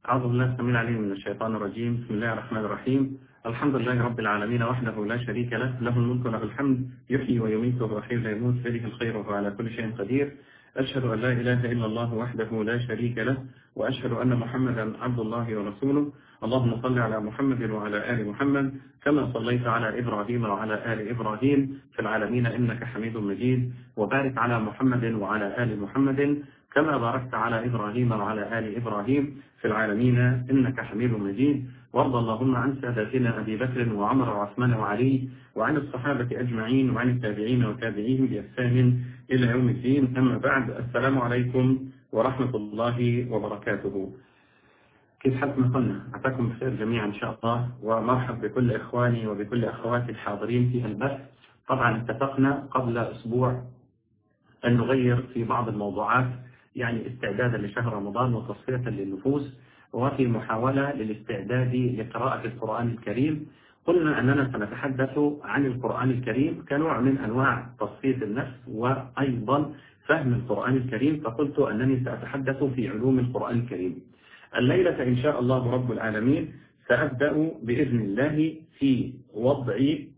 أعوذ بالله السميع العليم من الشيطان الرجيم بسم الله الرحمن الرحيم الحمد لله رب العالمين وحده لا شريك له له الملك وله الحمد يحيي ويميت وهو حي لا يموت بيده الخير وهو على كل شيء قدير أشهد أن لا إله إلا الله وحده لا شريك له وأشهد أن محمدا عبد الله ورسوله اللهم صل على محمد وعلى آل محمد كما صليت على إبراهيم وعلى آل إبراهيم في العالمين إنك حميد مجيد وبارك على محمد وعلى آل محمد كما باركت على إبراهيم وعلى آل إبراهيم في العالمين إنك حميد مجيد وارض اللهم عن ساداتنا أبي بكر وعمر وعثمان وعلي وعن الصحابة أجمعين وعن التابعين وتابعيهم بإحسان إلى يوم الدين أما بعد السلام عليكم ورحمة الله وبركاته كيف حالكم قلنا أعطاكم بخير جميعا إن شاء الله ومرحب بكل إخواني وبكل أخواتي الحاضرين في البث طبعا اتفقنا قبل أسبوع أن نغير في بعض الموضوعات يعني استعدادا لشهر رمضان وتصفية للنفوس وفي محاولة للاستعداد لقراءة القرآن الكريم قلنا أننا سنتحدث عن القرآن الكريم كنوع من أنواع تصفية النفس وأيضا فهم القرآن الكريم فقلت أنني سأتحدث في علوم القرآن الكريم الليلة إن شاء الله رب العالمين سأبدأ بإذن الله في وضع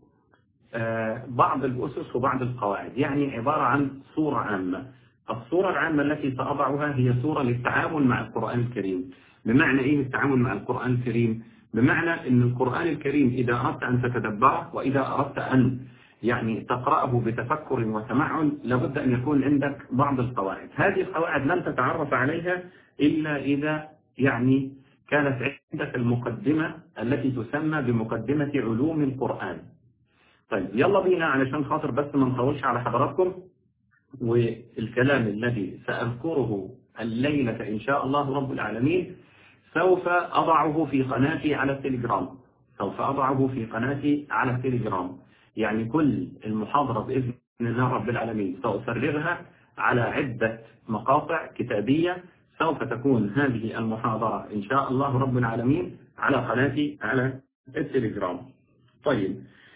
بعض الأسس وبعض القواعد يعني عبارة عن صورة عامة الصورة العامة التي سأضعها هي صورة للتعامل مع القرآن الكريم بمعنى إيه التعامل مع القرآن الكريم بمعنى أن القرآن الكريم إذا أردت أن تتدبره وإذا أردت أن يعني تقرأه بتفكر وتمعن لابد أن يكون عندك بعض القواعد هذه القواعد لن تتعرف عليها إلا إذا يعني كانت عندك المقدمة التي تسمى بمقدمة علوم القرآن طيب يلا بينا علشان خاطر بس ما نطولش على حضراتكم والكلام الذي سأذكره الليلة إن شاء الله رب العالمين سوف أضعه في قناتي على التليجرام سوف أضعه في قناتي على التليجرام يعني كل المحاضرة بإذن الله رب العالمين سأفرغها على عدة مقاطع كتابية سوف تكون هذه المحاضرة إن شاء الله رب العالمين على قناتي على التليجرام طيب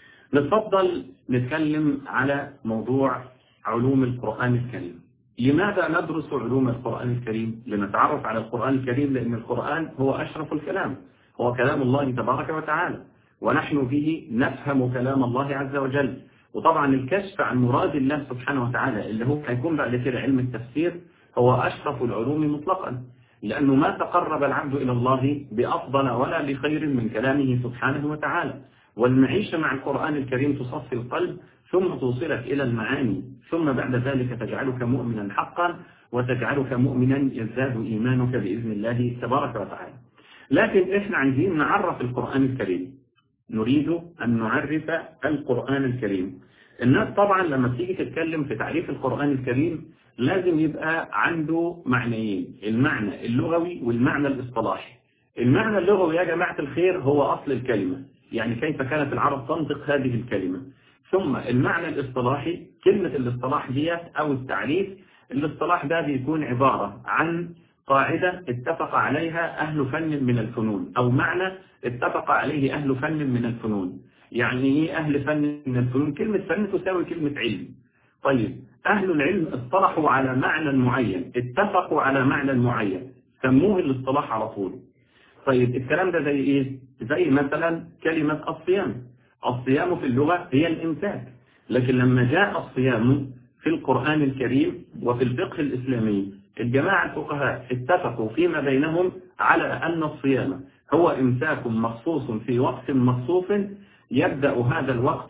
نتفضل نتكلم على موضوع علوم القرآن الكريم لماذا ندرس علوم القرآن الكريم لنتعرف على القرآن الكريم لأن القرآن هو أشرف الكلام هو كلام الله تبارك وتعالى ونحن فيه نفهم كلام الله عز وجل وطبعا الكشف عن مراد الله سبحانه وتعالى اللي هو هيكون بعد كده علم التفسير هو أشرف العلوم مطلقا لأنه ما تقرب العبد إلى الله بأفضل ولا بخير من كلامه سبحانه وتعالى والمعيشة مع القرآن الكريم تصفي القلب ثم توصلك إلى المعاني ثم بعد ذلك تجعلك مؤمنا حقا وتجعلك مؤمنا يزداد إيمانك بإذن الله تبارك وتعالى لكن إحنا عايزين نعرف القرآن الكريم نريد أن نعرف القرآن الكريم الناس طبعا لما تيجي تتكلم في تعريف القرآن الكريم لازم يبقى عنده معنيين المعنى اللغوي والمعنى الاصطلاحي المعنى اللغوي يا جماعة الخير هو أصل الكلمة يعني كيف كانت العرب تنطق هذه الكلمة ثم المعنى الاصطلاحي كلمة الاصطلاح ديت أو التعريف الاصطلاح ده بيكون عبارة عن قاعدة اتفق عليها أهل فن من الفنون أو معنى اتفق عليه أهل فن من الفنون يعني ايه أهل فن من الفنون كلمة فن تساوي كلمة علم طيب أهل العلم اصطلحوا على معنى معين اتفقوا على معنى معين سموه الاصطلاح على طول طيب الكلام ده زي ايه زي مثلا كلمة الصيام الصيام في اللغة هي الإمساك لكن لما جاء الصيام في القرآن الكريم وفي الفقه الإسلامي الجماعة الفقهاء اتفقوا فيما بينهم على أن الصيام هو إمساك مخصوص في وقت مخصوص يبدأ هذا الوقت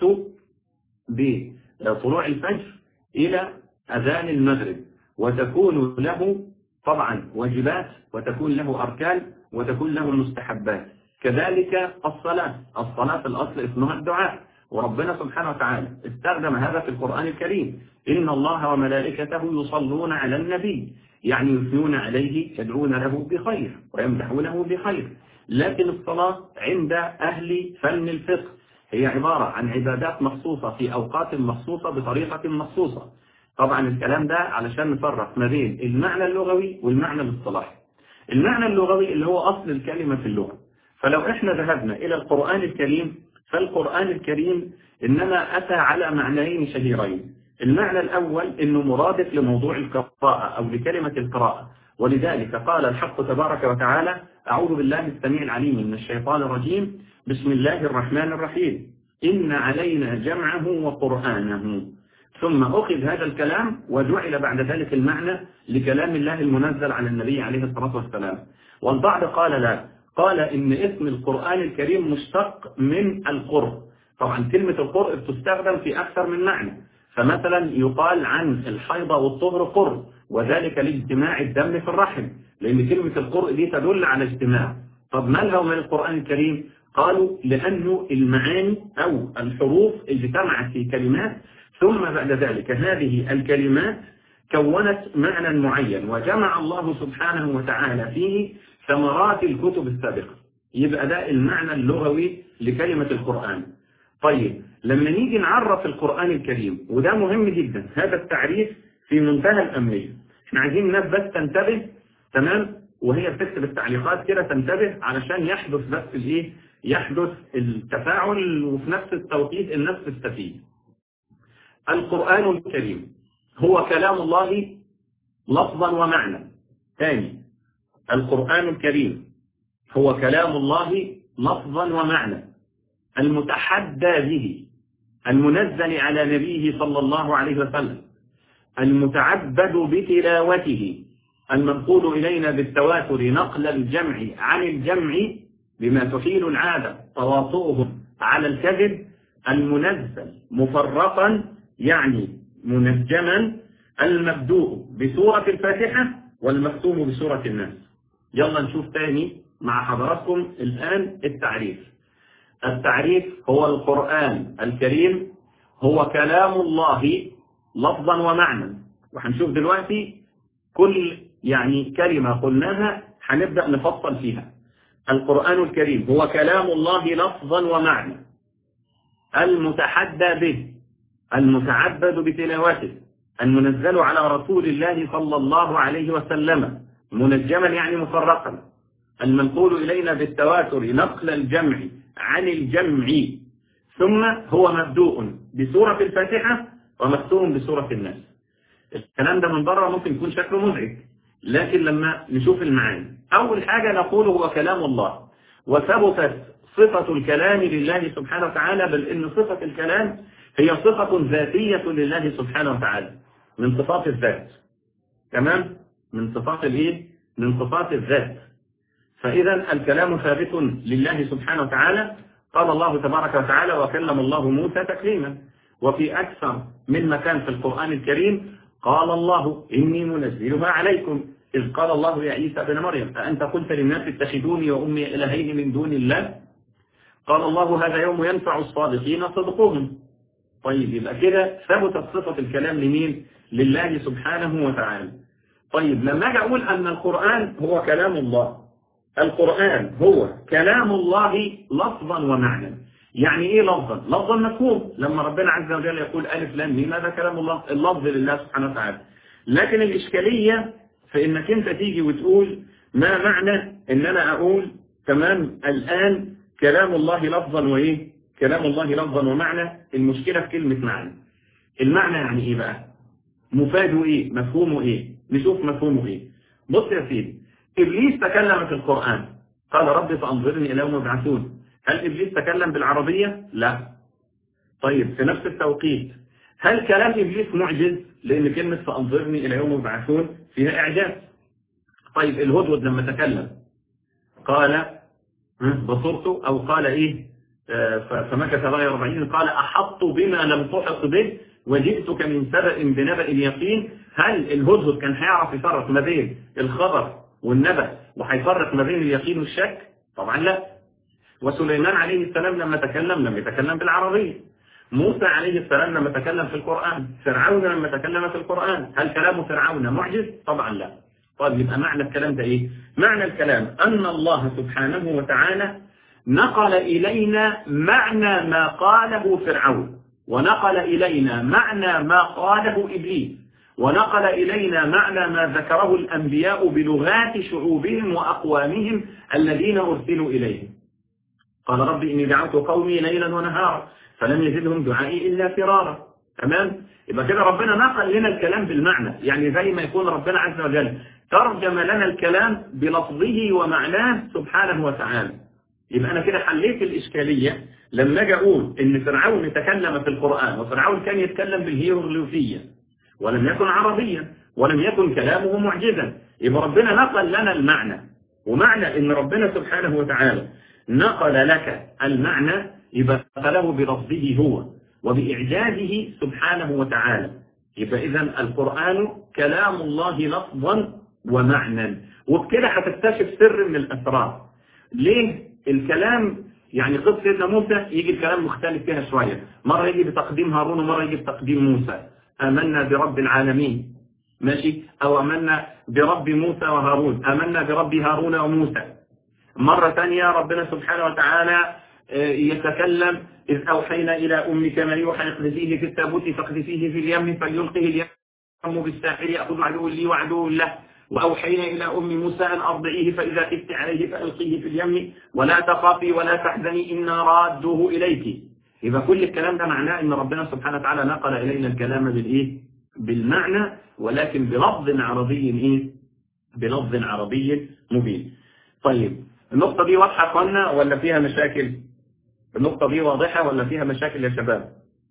بطلوع الفجر إلى أذان المغرب وتكون له طبعا واجبات وتكون له أركان وتكون له مستحبات كذلك الصلاة الصلاة في الأصل اسمها الدعاء وربنا سبحانه وتعالى استخدم هذا في القرآن الكريم إن الله وملائكته يصلون على النبي يعني يثنون عليه يدعون له بخير ويمدحونه بخير لكن الصلاة عند أهل فن الفقه هي عبارة عن عبادات مخصوصة في أوقات مخصوصة بطريقة مخصوصة طبعا الكلام ده علشان نفرق ما بين المعنى اللغوي والمعنى الاصطلاحي المعنى اللغوي اللي هو أصل الكلمة في اللغة فلو احنا ذهبنا إلى القرآن الكريم فالقرآن الكريم إنما أتى على معنيين شهيرين المعنى الأول إنه مرادف لموضوع القراءة أو لكلمة القراءة ولذلك قال الحق تبارك وتعالى أعوذ بالله السميع العليم من الشيطان الرجيم بسم الله الرحمن الرحيم إن علينا جمعه وقرآنه ثم أخذ هذا الكلام وجعل بعد ذلك المعنى لكلام الله المنزل على النبي عليه الصلاة والسلام والبعض قال لا قال إن اسم القرآن الكريم مشتق من القرء طبعا كلمة القرء بتستخدم في أكثر من معنى فمثلا يقال عن الحيضة والطهر قرء وذلك لاجتماع الدم في الرحم لأن كلمة القرء دي تدل على اجتماع طب ما لها من القرآن الكريم قالوا لأنه المعاني أو الحروف اجتمعت في كلمات ثم بعد ذلك هذه الكلمات كونت معنى معين وجمع الله سبحانه وتعالى فيه ثمرات الكتب السابقة يبقى ده المعنى اللغوي لكلمة القرآن طيب لما نيجي نعرف القرآن الكريم وده مهم جدا هذا التعريف في منتهى الأمنية احنا عايزين الناس بس تنتبه تمام وهي بتكتب التعليقات كده تنتبه علشان يحدث بس الايه يحدث التفاعل وفي نفس التوقيت الناس تستفيد القرآن الكريم هو كلام الله لفظا ومعنى ثاني القرآن الكريم هو كلام الله لفظا ومعنى المتحدى به المنزل على نبيه صلى الله عليه وسلم المتعبد بتلاوته المنقول إلينا بالتواتر نقل الجمع عن الجمع بما تحيل العادة تواطؤهم على الكذب المنزل مفرقا يعني منجما المبدوء بسورة الفاتحة والمختوم بسورة الناس يلا نشوف تاني مع حضراتكم الآن التعريف التعريف هو القرآن الكريم هو كلام الله لفظا ومعنى وهنشوف دلوقتي كل يعني كلمة قلناها هنبدأ نفصل فيها القرآن الكريم هو كلام الله لفظا ومعنى المتحدى به المتعبد بتلاوته المنزل على رسول الله صلى الله عليه وسلم منجما يعني مفرقا المنقول إلينا بالتواتر نقل الجمع عن الجمع ثم هو مبدوء بسورة الفاتحة ومختوم بسورة الناس الكلام ده من بره ممكن يكون شكله مزعج لكن لما نشوف المعاني أول حاجة نقول هو كلام الله وثبتت صفة الكلام لله سبحانه وتعالى بل إن صفة الكلام هي صفة ذاتية لله سبحانه وتعالى من صفات الذات تمام من صفات الايه من صفات الذات فإذا الكلام ثابت لله سبحانه وتعالى قال الله تبارك وتعالى وكلم الله موسى تكليما وفي أكثر من مكان في القرآن الكريم قال الله إني منزلها عليكم إذ قال الله يا عيسى بن مريم أأنت قلت للناس اتخذوني وأمي إلهين من دون الله قال الله هذا يوم ينفع الصادقين صدقهم طيب يبقى كده ثبتت صفة الكلام لمين لله سبحانه وتعالى طيب لما اجي اقول ان القرآن هو كلام الله القرآن هو كلام الله لفظا ومعنى يعني ايه لفظا لفظا مفهوم لما ربنا عز وجل يقول الف لام ميم هذا كلام الله اللفظ لله سبحانه وتعالى لكن الاشكالية في انك انت تيجي وتقول ما معنى ان انا اقول تمام الان كلام الله لفظا وايه كلام الله لفظا ومعنى المشكلة في كلمة معنى المعنى يعني ايه بقى مفاده ايه مفهومه ايه نشوف مفهومه ايه بص يا سيدي ابليس تكلم في القرآن قال رب فانظرني الى يوم يبعثون هل ابليس تكلم بالعربية لا طيب في نفس التوقيت هل كلام ابليس معجز لان كلمة فانظرني الى يوم يبعثون فيها اعجاز طيب الهدهد لما تكلم قال بصرت او قال ايه فمكث غير أربعين قال أحط بما لم تحط به وجئتك من سبأ بنبأ يقين هل الهدهد كان هيعرف يفرق ما بين الخبر والنبأ وهيفرق ما بين اليقين والشك طبعا لا وسليمان عليه السلام لما تكلم لم يتكلم بالعربية موسى عليه السلام لما تكلم في القرآن فرعون لما تكلم في القرآن هل كلام فرعون معجز طبعا لا طيب يبقى معنى الكلام ده ايه معنى الكلام أن الله سبحانه وتعالى نقل إلينا معنى ما قاله فرعون ونقل إلينا معنى ما قاله إبليس ونقل إلينا معنى ما ذكره الأنبياء بلغات شعوبهم وأقوامهم الذين أرسلوا إليهم قال رب إني دعوت قومي ليلا ونهارا فلم يزدهم دعائي إلا فرارا تمام يبقى كده ربنا نقل لنا الكلام بالمعنى يعني زي ما يكون ربنا عز وجل ترجم لنا الكلام بلفظه ومعناه سبحانه وتعالى يبقى أنا كده حليت الإشكالية لما أجي أقول إن فرعون تكلم في القرآن وفرعون كان يتكلم بالهيروغليفية ولم يكن عربيا ولم يكن كلامه معجزا يبقى ربنا نقل لنا المعنى ومعنى إن ربنا سبحانه وتعالى نقل لك المعنى يبقى نقله بلفظه هو وبإعجازه سبحانه وتعالى يبقى إذا القرآن كلام الله لفظا ومعنى وبكده هتكتشف سر من الأسرار ليه الكلام يعني قصة سيدنا موسى يجي الكلام مختلف فيها شوية مرة يجي بتقديم هارون ومرة يجي بتقديم موسى آمنا برب العالمين ماشي أو آمنا برب موسى وهارون آمنا برب هارون وموسى مرة ثانية ربنا سبحانه وتعالى يتكلم إذ أوحينا إلى أمك ما يوحى اقذفيه في التابوت فاقذفيه في اليم فليلقه اليم بالساحل يأخذ عدو لي وعدو له وأوحينا إلى أم موسى أن أرضعيه فإذا خفت عليه فألقيه في اليم ولا تخافي ولا تحزني إنا رادوه إليك إذا كل الكلام ده معناه أن ربنا سبحانه وتعالى نقل إلينا الكلام بالإيه؟ بالمعنى ولكن بلفظ عربي إيه؟ بلفظ عربي مبين طيب النقطة دي واضحة قلنا ولا فيها مشاكل النقطة دي واضحة ولا فيها مشاكل يا شباب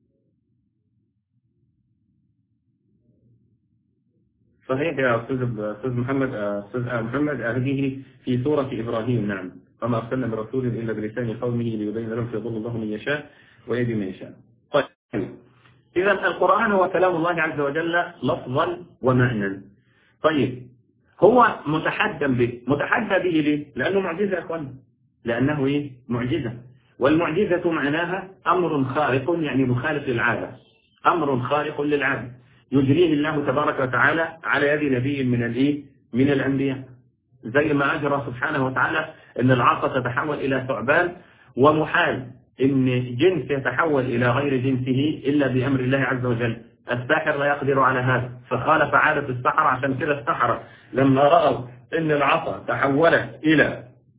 صحيح يا أستاذ أستاذ محمد أستاذ محمد هذه في سورة إبراهيم نعم وما أرسلنا من رسول إلا بلسان قومه ليبين لهم فيضل الله من يشاء ويهدي من يشاء طيب إذا القرآن هو كلام الله عز وجل لفظا ومعنى طيب هو متحدى به متحدى به ليه؟ لأنه معجزة يا أخوانا لأنه إيه؟ معجزة والمعجزة معناها أمر خارق يعني مخالف للعادة أمر خارق للعادة يجريه الله تبارك وتعالى على يد نبي من الإيه؟ من الأنبياء زي ما أجرى سبحانه وتعالى أن العصا تتحول إلى ثعبان ومحال أن جنس يتحول إلى غير جنسه إلا بأمر الله عز وجل الساحر لا يقدر على هذا فخالف عادة السحرة عشان كده السحرة لما رأوا أن العصا تحولت إلى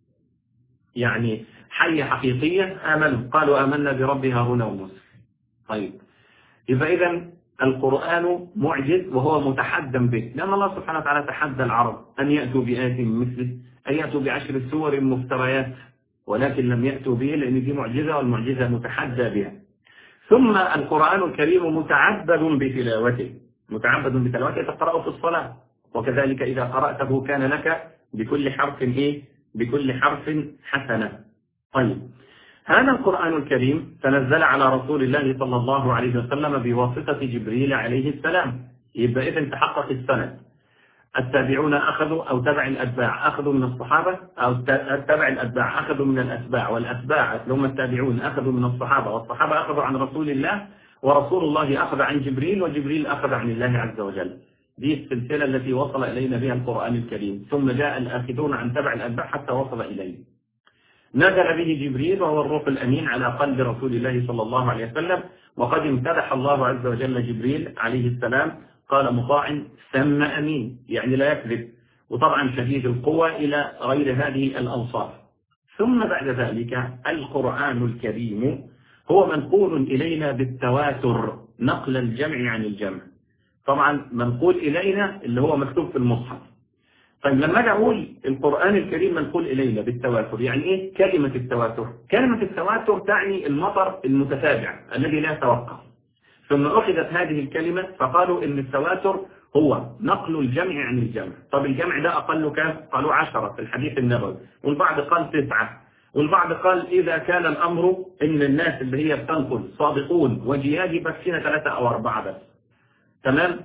يعني حية حقيقية آمنوا قالوا آمنا برب هارون وموسى طيب إذا إذا القرآن معجز وهو متحدى به لأن الله سبحانه وتعالى تحدى العرب أن يأتوا بآية مثله أن يأتوا بعشر سور مفتريات ولكن لم يأتوا به لأن دي معجزة والمعجزة متحدى بها ثم القرآن الكريم متعبد بتلاوته متعبد بتلاوته تقرأه في الصلاة وكذلك إذا قرأته كان لك بكل حرف إيه بكل حرف حسنة طيب هذا القرآن الكريم تنزل على رسول الله صلى الله عليه وسلم بواسطة جبريل عليه السلام يبقى إذن تحقق السند التابعون أخذوا أو تبع الأتباع أخذوا من الصحابة أو تبع الأتباع أخذوا من الأتباع والأتباع اللي هم التابعون أخذوا من الصحابة والصحابة أخذوا عن رسول الله ورسول الله أخذ عن جبريل وجبريل أخذ عن الله عز وجل دي السلسلة التي وصل إلينا بها القرآن الكريم ثم جاء الآخذون عن تبع الأتباع حتى وصل إليه نزل به جبريل وهو الروح الأمين على قلب رسول الله صلى الله عليه وسلم وقد امتدح الله عز وجل جبريل عليه السلام قال مطاع ثم أمين يعني لا يكذب وطبعا شديد القوة إلى غير هذه الأوصاف ثم بعد ذلك القرآن الكريم هو منقول إلينا بالتواتر نقل الجمع عن الجمع طبعا منقول إلينا اللي هو مكتوب في المصحف طيب لما أنا أقول القرآن الكريم منقول إلينا بالتواتر يعني إيه كلمة التواتر كلمة التواتر تعني المطر المتتابع الذي لا يتوقف ثم أخذت هذه الكلمة فقالوا إن التواتر هو نقل الجمع عن الجمع طب الجمع ده أقل كام قالوا عشرة في الحديث النبوي والبعض قال تسعة والبعض قال إذا كان الأمر إن الناس اللي هي بتنقل صادقون وجياد بس فينا ثلاثة أو أربعة بس تمام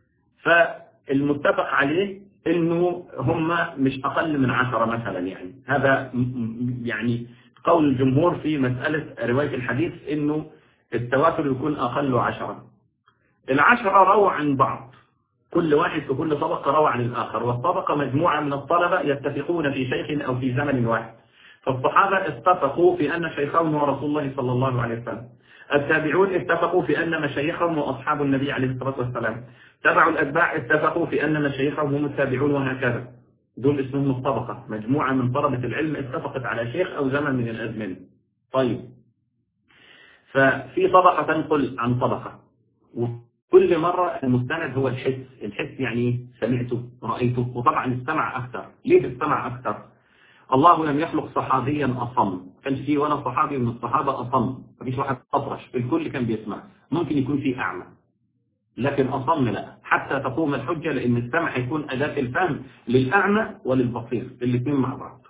فالمتفق عليه إنه هم مش أقل من عشرة مثلا يعني هذا يعني قول الجمهور في مسألة رواية الحديث إنه التواتر يكون أقل عشرة العشرة روى عن بعض كل واحد في كل طبقة روى عن الآخر والطبقة مجموعة من الطلبة يتفقون في شيخ أو في زمن واحد فالصحابة اتفقوا في أن شيخهم هو رسول الله صلى الله عليه وسلم التابعون اتفقوا في أن مشايخهم وأصحاب النبي عليه الصلاة والسلام تبع الأتباع اتفقوا في أن مشايخهم هم التابعون وهكذا دول اسمهم الطبقة مجموعة من طلبة العلم اتفقت على شيخ أو زمن من الأزمنة طيب ففي طبقة تنقل عن طبقة كل مرة المستند هو الحس الحس يعني سمعته رأيته وطبعا السمع أكثر ليه السمع أكثر الله لم يخلق صحابيا أصم كانش فيه ولا صحابي من الصحابة أصم مفيش واحد أطرش الكل كان بيسمع ممكن يكون فيه أعمى لكن أصم لا حتى تقوم الحجة لأن السمع هيكون أداة الفهم للأعمى وللبصير الاثنين مع بعض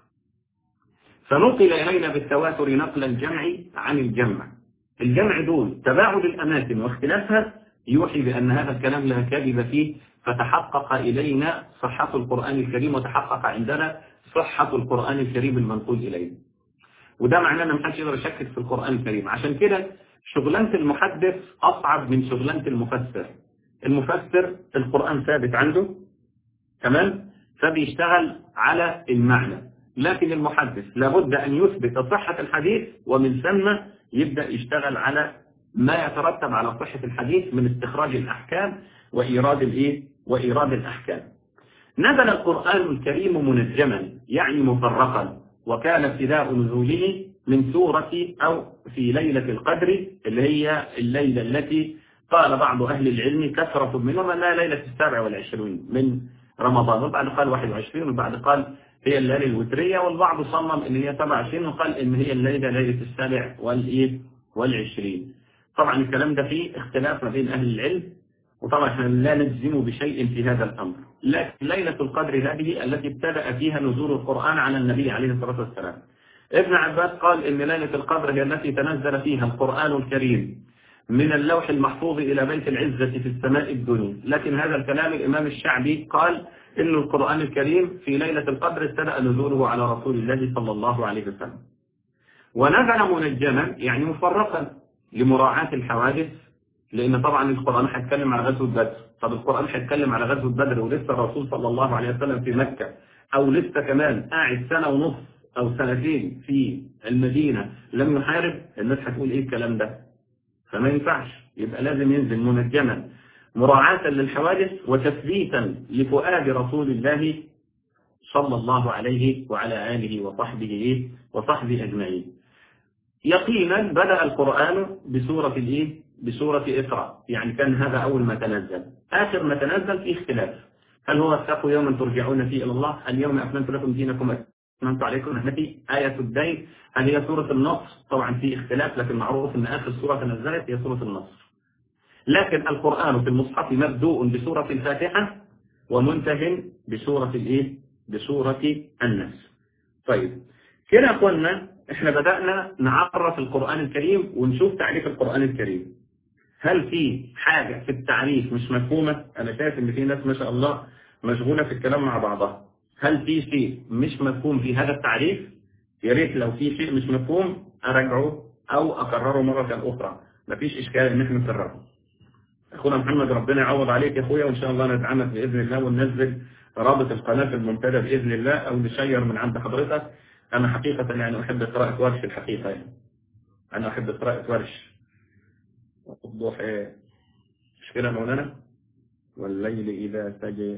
فنقل إلينا بالتواتر نقل الجمع عن الجمع الجمع دول تباعد الأماكن واختلافها يوحي بأن هذا الكلام لا كذب فيه فتحقق إلينا صحة القرآن الكريم وتحقق عندنا صحة القرآن الكريم المنقول إلينا وده معناه ان محدش يقدر يشكك في القرآن الكريم عشان كده شغلانة المحدث أصعب من شغلانة المفسر المفسر القرآن ثابت عنده تمام فبيشتغل على المعنى لكن المحدث لابد أن يثبت صحة الحديث ومن ثم يبدأ يشتغل على ما يترتب على صحة الحديث من استخراج الأحكام وإيراد الإيه وإيراد الأحكام نزل القرآن الكريم منجما يعني مفرقا وكان ابتداء نزوله من سورة أو في ليلة القدر اللي هي الليلة التي قال بعض أهل العلم كثرة منهم أنها ليلة السابع والعشرين من رمضان والبعض قال 21 والبعض قال هي الليلة الوترية والبعض صمم أن هي 27 وقال أن هي الليلة ليلة السابع والإيه والعشرين طبعا الكلام ده فيه اختلاف ما بين أهل العلم وطبعا احنا لا نجزم بشيء في هذا الأمر لكن ليلة القدر هذه التي ابتدأ فيها نزول القرآن على النبي عليه الصلاة والسلام ابن عباس قال إن ليلة القدر هي التي تنزل فيها القرآن الكريم من اللوح المحفوظ إلى بيت العزة في السماء الدنيا لكن هذا الكلام الإمام الشعبي قال إن القرآن الكريم في ليلة القدر ابتدأ نزوله على رسول الله صلى الله عليه وسلم ونزل منجما يعني مفرقا لمراعاة الحوادث لأن طبعا القرآن هيتكلم على غزوة بدر طب القرآن هيتكلم على غزوة بدر ولسه الرسول صلى الله عليه وسلم في مكة أو لسه كمان قاعد سنة ونص أو سنتين في المدينة لم يحارب الناس هتقول إيه الكلام ده فما ينفعش يبقى لازم ينزل منجما مراعاة للحوادث وتثبيتا لفؤاد رسول الله صلى الله عليه وعلى آله وصحبه وصحبه أجمعين يقينا بدأ القرآن بسورة الإيه؟ بسورة إقرأ يعني كان هذا أول ما تنزل آخر ما تنزل فيه اختلاف هل هو اتقوا يوما ترجعون فيه إلى الله اليوم أكملت لكم دينكم أتممت عليكم نعمتي آية الدين هل هي سورة النصر طبعا في اختلاف لكن معروف أن آخر سورة تنزلت هي سورة النصر لكن القرآن في المصحف مبدوء بسورة الفاتحة ومنتهٍ بسورة الإيه؟ بسورة الناس طيب كده قلنا احنا بدأنا نعرف القرآن الكريم ونشوف تعريف القرآن الكريم هل في حاجة في التعريف مش مفهومة أنا شايف إن في ناس ما شاء الله مشغولة في الكلام مع بعضها هل في شيء مش مفهوم في هذا التعريف يا ريت لو في شيء مش مفهوم أرجعه أو أكرره مرة أخرى مفيش إشكال إن احنا نكرره أخونا محمد ربنا يعوض عليك يا أخويا وإن شاء الله نتعامل بإذن الله وننزل رابط القناة في المنتدى بإذن الله أو نشير من عند حضرتك أنا حقيقة يعني أحب قراءة ورش الحقيقة يعني أنا أحب قراءة ورش وضوح إيه مش كده مولانا والليل إذا سجى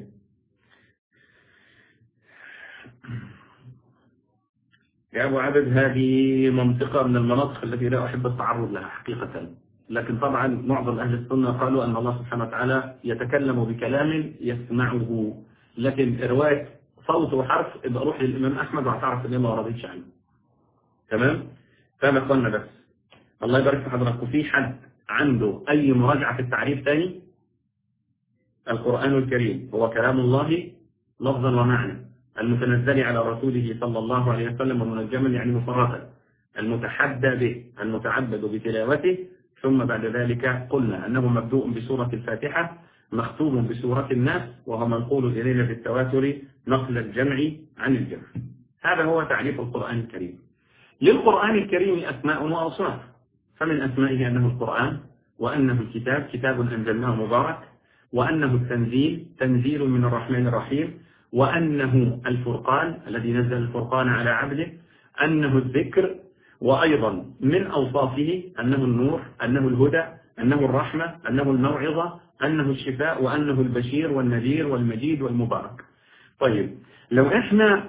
يا أبو عبد هذه منطقة من المناطق التي لا أحب التعرض لها حقيقة لكن طبعا معظم أهل السنة قالوا أن الله سبحانه وتعالى يتكلم بكلام يسمعه لكن رواية صوت وحرف يبقى روح للإمام أحمد وهتعرف إن ما رضيتش عنه تمام فما قلنا بس الله يبارك في حضرتك وفي حد عنده أي مراجعة في التعريف تاني القرآن الكريم هو كلام الله لفظا ومعنى المتنزل على رسوله صلى الله عليه وسلم ومنجما يعني مفرطا المتحدى به المتعبد بتلاوته ثم بعد ذلك قلنا أنه مبدوء بسورة الفاتحة مختوم بسورة الناس وهو منقول إلينا بالتواتر نقل الجمع عن الجمع هذا هو تعريف القرآن الكريم للقرآن الكريم أسماء وأوصاف فمن أسمائه أنه القرآن وأنه الكتاب كتاب أنزلناه مبارك وأنه التنزيل تنزيل من الرحمن الرحيم وأنه الفرقان الذي نزل الفرقان على عبده أنه الذكر وأيضا من أوصافه أنه النور أنه الهدى أنه الرحمة أنه الموعظة أنه الشفاء وأنه البشير والنذير والمجيد والمبارك طيب لو إحنا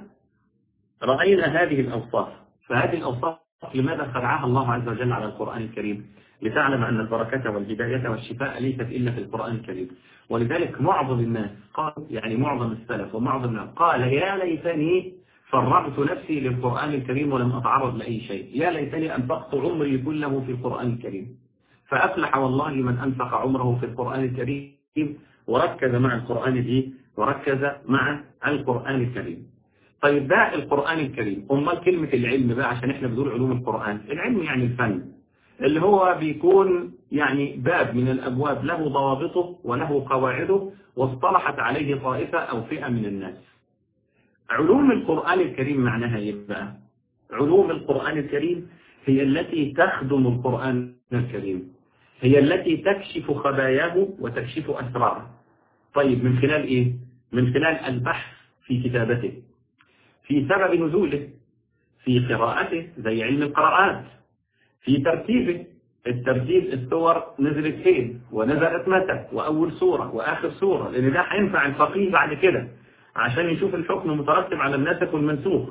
رأينا هذه الأوصاف فهذه الأوصاف لماذا خلعها الله عز وجل على القرآن الكريم لتعلم أن البركة والهداية والشفاء ليست إلا في القرآن الكريم ولذلك معظم الناس قال يعني معظم السلف ومعظم الناس قال يا ليتني فرغت نفسي للقرآن الكريم ولم أتعرض لأي شيء يا ليتني أنفقت عمري كله في القرآن الكريم فأفلح والله من أنفق عمره في القرآن الكريم وركز مع القرآن دي وركز مع القرآن الكريم طيب ده القرآن الكريم أمال كلمة العلم بقى عشان احنا بنقول علوم القرآن العلم يعني الفن اللي هو بيكون يعني باب من الأبواب له ضوابطه وله قواعده واصطلحت عليه طائفة أو فئة من الناس علوم القرآن الكريم معناها ايه بقى علوم القرآن الكريم هي التي تخدم القرآن الكريم هي التي تكشف خباياه وتكشف أسراره طيب من خلال إيه؟ من خلال البحث في كتابته في سبب نزوله في قراءته زي علم القراءات في ترتيبه الترتيب السور نزلت فين ونزلت متى وأول سورة وآخر سورة لأن ده هينفع الفقيه بعد كده عشان يشوف الحكم المترتب على الناسخ والمنسوخ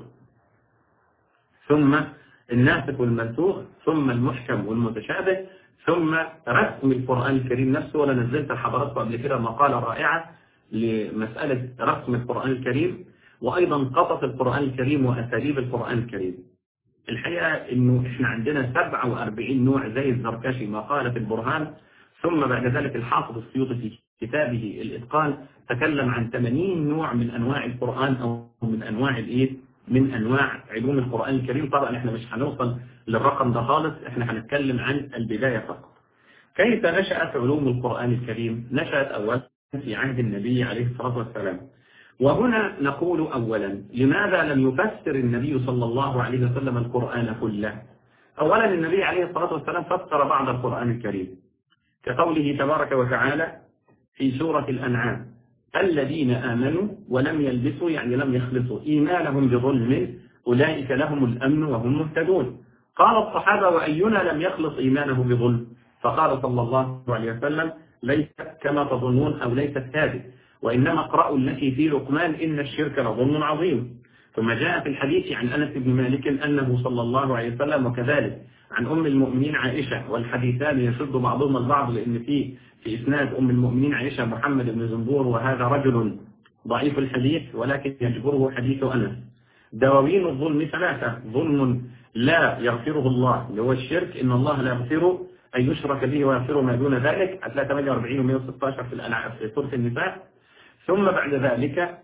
ثم الناسخ والمنسوخ ثم المحكم والمتشابه ثم رسم القرآن الكريم نفسه وأنا نزلت لحضراتكم قبل كده مقالة رائعة لمسألة رسم القرآن الكريم وأيضا قصص القرآن الكريم وأساليب القرآن الكريم الحقيقة إنه إحنا عندنا 47 نوع زي الزركشي ما قال في البرهان ثم بعد ذلك الحافظ السيوطي في كتابه الإتقان تكلم عن 80 نوع من أنواع القرآن أو من أنواع الإيه من أنواع علوم القرآن الكريم طبعا إحنا مش هنوصل للرقم ده خالص إحنا هنتكلم عن البداية فقط كيف نشأت علوم القرآن الكريم نشأت أولا في عهد النبي عليه الصلاة والسلام وهنا نقول أولا لماذا لم يفسر النبي صلى الله عليه وسلم القرآن كله أولا النبي عليه الصلاة والسلام فسر بعض القرآن الكريم كقوله تبارك وتعالى في سورة الأنعام الذين آمنوا ولم يلبسوا يعني لم يخلصوا إيمانهم بظلم أولئك لهم الأمن وهم مهتدون قال الصحابة وأينا لم يخلص إيمانه بظلم فقال صلى الله عليه وسلم ليس كما تظنون أو ليست هذه وإنما اقرأوا التي في لقمان إن الشرك لظلم عظيم ثم جاء في الحديث عن أنس بن مالك أنه صلى الله عليه وسلم وكذلك عن أم المؤمنين عائشة والحديثان يشد بعضهما البعض لأن في في إسناد أم المؤمنين عائشة محمد بن زنبور وهذا رجل ضعيف الحديث ولكن يجبره حديث أنس دواوين الظلم ثلاثة ظلم لا يغفره الله اللي هو الشرك إن الله لا يغفر أن يشرك به ويغفر ما دون ذلك 48 و 116 في الأنعام في سورة النساء ثم بعد ذلك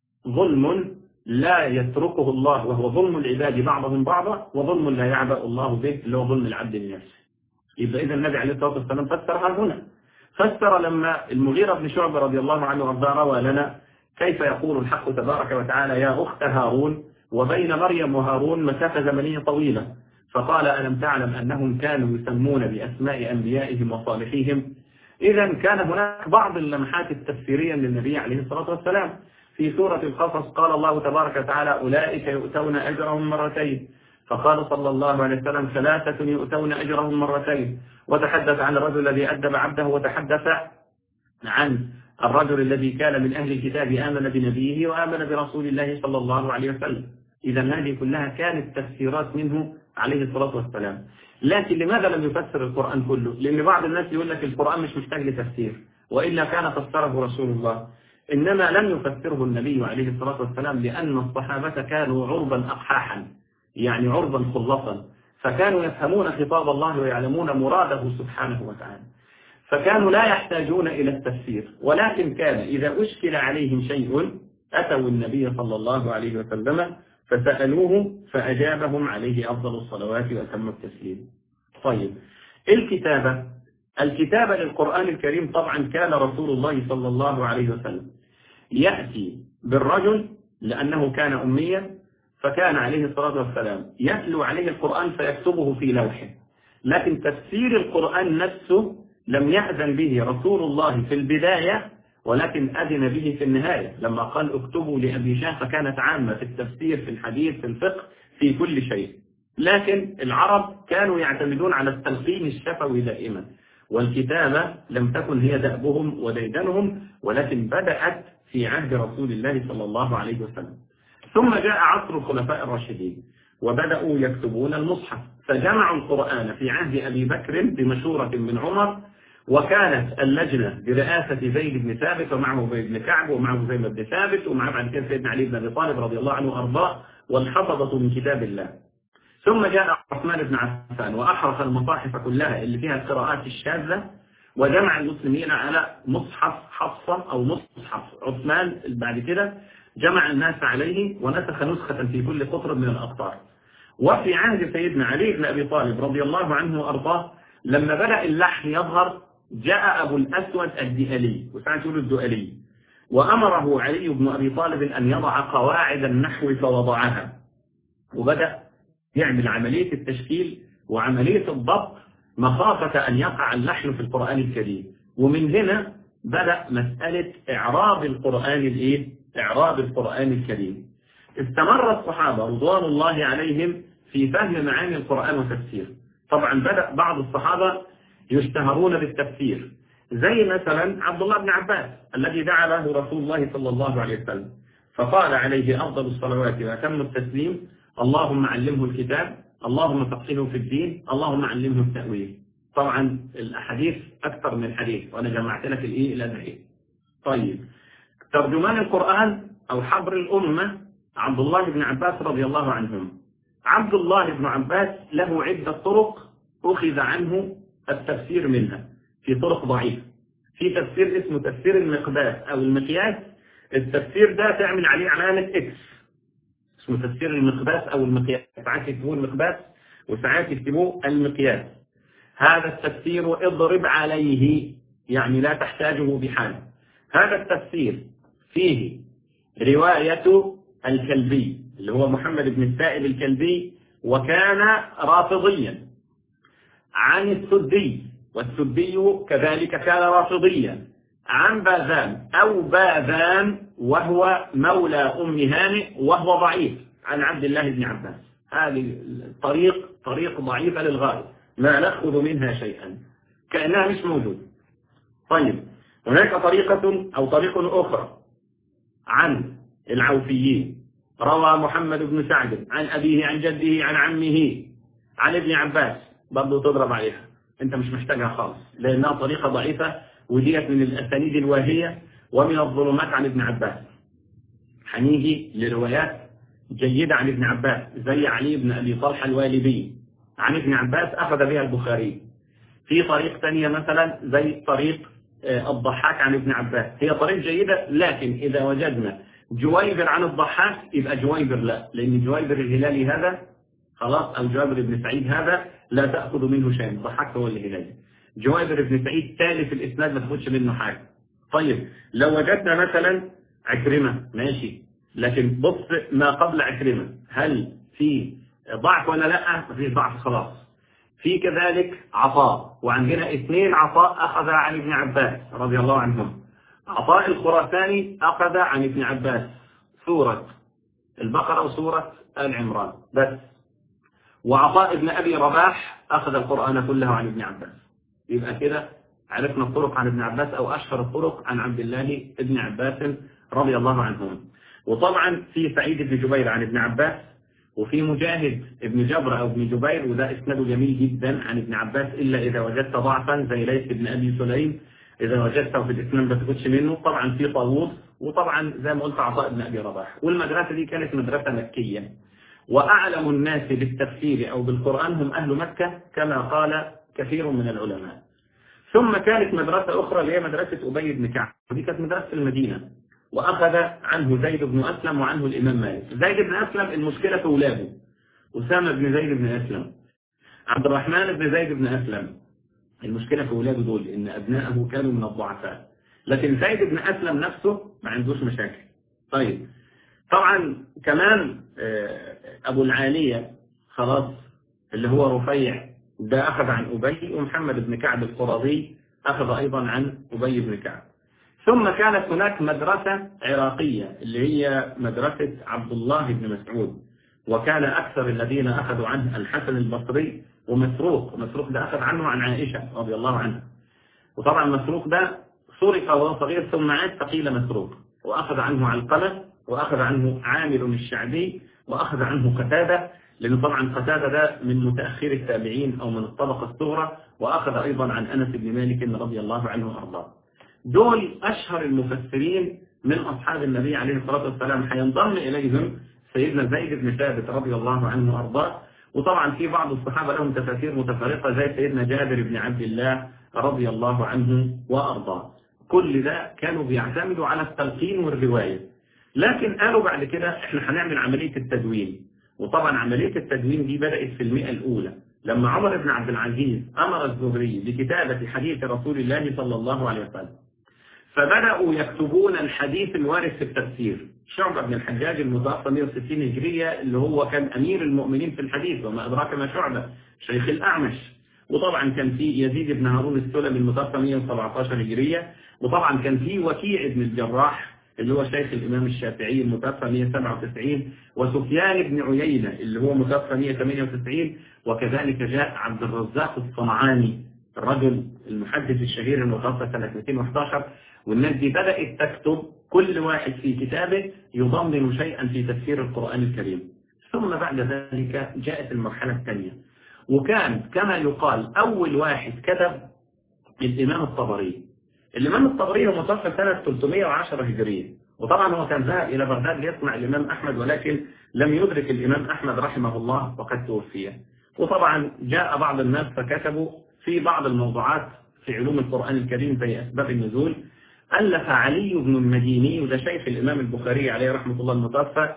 ظلم لا يتركه الله وهو ظلم العباد بعضهم بعضا وظلم لا يعبأ الله به اللي هو ظلم العبد لنفسه يبقى إذا النبي عليه الصلاة والسلام فسرها هنا فسر لما المغيرة بن شعبة رضي الله عنه وارضاه روى لنا كيف يقول الحق تبارك وتعالى يا أخت هارون وبين مريم وهارون مسافة زمنية طويلة فقال ألم تعلم أنهم كانوا يسمون بأسماء أنبيائهم وصالحيهم إذا كان هناك بعض اللمحات التفسيرية للنبي عليه الصلاة والسلام في سورة القصص قال الله تبارك وتعالى أولئك يؤتون أجرهم مرتين فقال صلى الله عليه وسلم ثلاثة يؤتون أجرهم مرتين وتحدث عن الرجل الذي أدب عبده وتحدث عن الرجل الذي كان من أهل الكتاب آمن بنبيه وآمن برسول الله صلى الله عليه وسلم إذا هذه كلها كانت تفسيرات منه عليه الصلاة والسلام لكن لماذا لم يفسر القرآن كله لأن بعض الناس يقول لك القرآن مش محتاج لتفسير وإلا كان فسره رسول الله إنما لم يفسره النبي عليه الصلاة والسلام لأن الصحابة كانوا عربا أقحاحا يعني عربا خلصا فكانوا يفهمون خطاب الله ويعلمون مراده سبحانه وتعالى فكانوا لا يحتاجون إلى التفسير ولكن كان إذا أشكل عليهم شيء أتوا النبي صلى الله عليه وسلم فسألوه فأجابهم عليه أفضل الصلوات وأتم التسليم طيب الكتابة الكتابة للقرآن الكريم طبعا كان رسول الله صلى الله عليه وسلم يأتي بالرجل لأنه كان أميا فكان عليه الصلاة والسلام يتلو عليه القرآن فيكتبه في لوحه لكن تفسير القرآن نفسه لم يأذن به رسول الله في البداية ولكن أذن به في النهاية لما قال اكتبوا لأبي شاه فكانت عامة في التفسير في الحديث في الفقه في كل شيء لكن العرب كانوا يعتمدون على التلقين الشفوي دائما والكتابة لم تكن هي دأبهم وديدنهم ولكن بدأت في عهد رسول الله صلى الله عليه وسلم ثم جاء عصر الخلفاء الراشدين وبدأوا يكتبون المصحف فجمعوا القرآن في عهد أبي بكر بمشورة من عمر وكانت اللجنة برئاسة زيد بن ثابت ومعه أبي بن كعب ومعه زيد بن ثابت ومعه بعد كده سيدنا علي بن أبي طالب رضي الله عنه وأرضاه والحفظة من كتاب الله ثم جاء عثمان بن عفان وأحرق المصاحف كلها اللي فيها القراءات الشاذة وجمع المسلمين على مصحف حفصة أو مصحف عثمان بعد كده جمع الناس عليه ونسخ نسخة في كل قطر من الأقطار وفي عهد سيدنا علي بن أبي طالب رضي الله عنه وأرضاه لما بدأ اللحن يظهر جاء أبو الأسود الدئلي وساعات يقولوا الدؤلي وأمره علي بن أبي طالب أن يضع قواعد النحو فوضعها وبدأ يعمل عملية التشكيل وعملية الضبط مخافة أن يقع اللحن في القرآن الكريم ومن هنا بدأ مسألة إعراب القرآن الإيه؟ إعراب القرآن الكريم استمر الصحابة رضوان الله عليهم في فهم معاني القرآن وتفسيره طبعا بدأ بعض الصحابة يشتهرون بالتفسير زي مثلا عبد الله بن عباس الذي دعا له رسول الله صلى الله عليه وسلم فقال عليه أفضل الصلوات وأتم التسليم اللهم علمه الكتاب اللهم فقهه في الدين اللهم علمه التأويل طبعا الأحاديث أكثر من حديث وأنا جمعت لك الإيه الأدعية طيب ترجمان القرآن أو حبر الأمة عبد الله بن عباس رضي الله عنهم عبد الله بن عباس له عدة طرق أخذ عنه التفسير منها في طرق ضعيفة في تفسير اسمه تفسير المقداس أو المقياس التفسير ده تعمل عليه علامة إكس اسمه تفسير المقداس أو المقياس ساعات يكتبوه المقداس وساعات يكتبوه المقياس هذا التفسير اضرب عليه يعني لا تحتاجه بحال هذا التفسير فيه رواية الكلبي اللي هو محمد بن السائب الكلبي وكان رافضيا عن السدي والسدي كذلك كان رافضيا عن باذان أو باذان وهو مولى أم هانئ وهو ضعيف عن عبد الله بن عباس هذه الطريق طريق ضعيفة للغاية ما نأخذ منها شيئا كأنها مش موجودة طيب هناك طريقة أو طريق أخرى عن العوفيين روى محمد بن سعد عن أبيه عن جده عن عمه عن ابن عباس برضه تضرب عليها انت مش محتاجها خالص لانها طريقة ضعيفة وديت من الاسانيد الواهية ومن الظلمات عن ابن عباس هنيجي لروايات جيدة عن ابن عباس زي علي بن ابي طلحة الوالدي عن ابن عباس اخذ بها البخاري في طريق ثانية مثلا زي طريق الضحاك عن ابن عباس هي طريق جيدة لكن اذا وجدنا جويبر عن الضحاك يبقى جويبر لا لان جويبر الهلالي هذا خلاص او جابر بن سعيد هذا لا تأخذ منه شيء الضحاك هو الهلالي جويبر بن سعيد تالي في الاسناد ما تاخدش منه حاجة طيب لو وجدنا مثلا عكرمة ماشي لكن بص ما قبل عكرمة هل في ضعف ولا لا مفيش ضعف خلاص في كذلك عطاء وعندنا اثنين عطاء أخذ عن ابن عباس رضي الله عنهم عطاء الخراساني أخذ عن ابن عباس سورة البقرة وسورة آل عمران بس وعطاء ابن أبي رباح أخذ القرآن كله عن ابن عباس يبقى كده عرفنا الطرق عن ابن عباس أو أشهر الطرق عن عبد الله ابن عباس رضي الله عنهم وطبعا في سعيد بن جبير عن ابن عباس وفي مجاهد ابن جبر أو ابن جبير وده إسناده جميل جدا عن ابن عباس إلا إذا وجدت ضعفا زي ليث بن أبي سليم إذا وجدته في الإسلام ما تاخدش منه طبعا في طاووس وطبعا زي ما قلت عطاء بن أبي رباح والمدرسة دي كانت مدرسة مكية وأعلم الناس بالتفسير أو بالقرآن هم أهل مكة كما قال كثير من العلماء ثم كانت مدرسة أخرى اللي هي مدرسة أبي بن كعب ودي كانت مدرسة المدينة وأخذ عنه زيد بن أسلم وعنه الإمام مالك زيد بن أسلم المشكلة في أولاده أسامة بن زيد بن أسلم عبد الرحمن بن زيد بن أسلم المشكلة في أولاده دول إن أبنائه كانوا من الضعفاء لكن زيد بن أسلم نفسه ما عندوش مشاكل طيب طبعا كمان أبو العالية خلاص اللي هو رفيع ده أخذ عن أبي ومحمد بن كعب القرظي أخذ أيضا عن أبي بن كعب ثم كانت هناك مدرسة عراقية اللي هي مدرسة عبد الله بن مسعود وكان أكثر الذين أخذوا عنه الحسن البصري ومسروق مسروق ده أخذ عنه عن عائشة رضي الله عنها وطبعا مسروق ده سرق وهو صغير ثم عاد فقيل مسروق وأخذ عنه علقمة وأخذ عنه عامر الشعبي وأخذ عنه قتادة لأن طبعا قتادة ده من متأخر التابعين أو من الطبقة الصغرى وأخذ أيضا عن أنس بن مالك رضي الله عنه وأرضاه دول أشهر المفسرين من أصحاب النبي عليه الصلاة والسلام هينضم إليهم سيدنا زيد بن ثابت رضي الله عنه وأرضاه وطبعا في بعض الصحابة لهم تفاسير متفرقة زي سيدنا جابر بن عبد الله رضي الله عنه وأرضاه كل ده كانوا بيعتمدوا على التلقين والرواية لكن قالوا بعد كده احنا هنعمل عملية التدوين وطبعا عملية التدوين دي بدأت في المئة الأولى لما عمر بن عبد العزيز أمر الزهري بكتابة حديث رسول الله صلى الله عليه وسلم فبدأوا يكتبون الحديث الوارد في التفسير شعبة بن الحجاج المتوفى 160 هجرية اللي هو كان أمير المؤمنين في الحديث وما أدراك ما شعبة شيخ الأعمش وطبعا كان في يزيد بن هارون السلمي المتوفى 117 هجرية وطبعا كان في وكيع بن الجراح اللي هو شيخ الإمام الشافعي المتوفى 197 وسفيان بن عيينة اللي هو متوفى 198 وكذلك جاء عبد الرزاق الصنعاني الرجل المحدث الشهير المتوفى سنة 211 والناس دي بدأت تكتب كل واحد في كتابه يضمن شيئا في تفسير القرآن الكريم ثم بعد ذلك جاءت المرحلة الثانية وكان كما يقال أول واحد كتب الإمام الطبري الإمام الطبري هو متوفى سنة 310 هجرية وطبعا هو كان ذهب إلى بغداد ليصنع الإمام أحمد ولكن لم يدرك الإمام أحمد رحمه الله وقد توفي وطبعا جاء بعض الناس فكتبوا في بعض الموضوعات في علوم القرآن الكريم زي أسباب النزول ألف علي بن المديني وده شيخ الإمام البخاري عليه رحمة الله المتوفى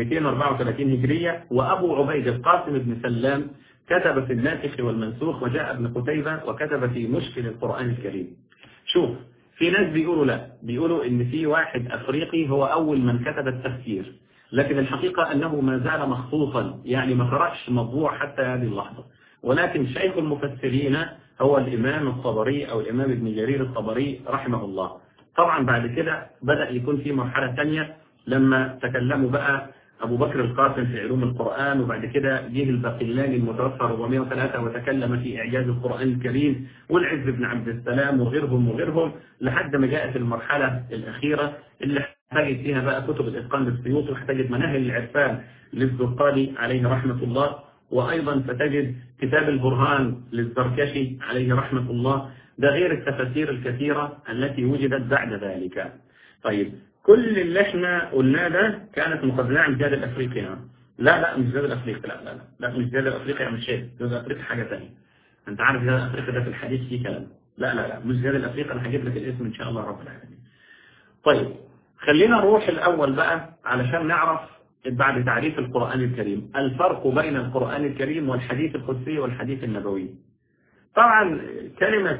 234 هجرية وأبو عبيد القاسم بن سلام كتب في الناسخ والمنسوخ وجاء ابن قتيبة وكتب في مشكل القرآن الكريم شوف في ناس بيقولوا لا بيقولوا ان في واحد افريقي هو اول من كتب التفسير لكن الحقيقة انه ما زال مخصوصا يعني ما قرأش مطبوع حتى هذه اللحظة ولكن شيخ المفسرين هو الامام الطبري او الامام ابن جرير الطبري رحمه الله طبعا بعد كده بدأ يكون في مرحلة ثانية لما تكلموا بقى أبو بكر القاسم في علوم القرآن وبعد كده جه الباقلاني المتوفى 403 وتكلم في إعجاز القرآن الكريم والعز بن عبد السلام وغيرهم وغيرهم لحد ما جاءت المرحلة الأخيرة اللي احتاجت فيها بقى كتب الإتقان للسيوط واحتاجت مناهل العرفان للزرقاني عليه رحمة الله وأيضا فتجد كتاب البرهان للزركشي عليه رحمة الله ده غير التفاسير الكثيرة التي وجدت بعد ذلك طيب كل اللي احنا قلناه ده كانت مقدمة عن الجهاد الافريقي يعني. لا لا مش الجهاد الافريقي لا لا لا لا مش الجهاد الافريقي يعني مش شيء الجهاد الافريقي حاجة ثانيه انت عارف الجهاد الافريقي ده في الحديث فيه كلام لا لا لا مش الجهاد الافريقي انا هجيب لك الاسم ان شاء الله رب العالمين طيب خلينا نروح الاول بقى علشان نعرف بعد تعريف القرآن الكريم الفرق بين القرآن الكريم والحديث القدسي والحديث النبوي طبعا كلمة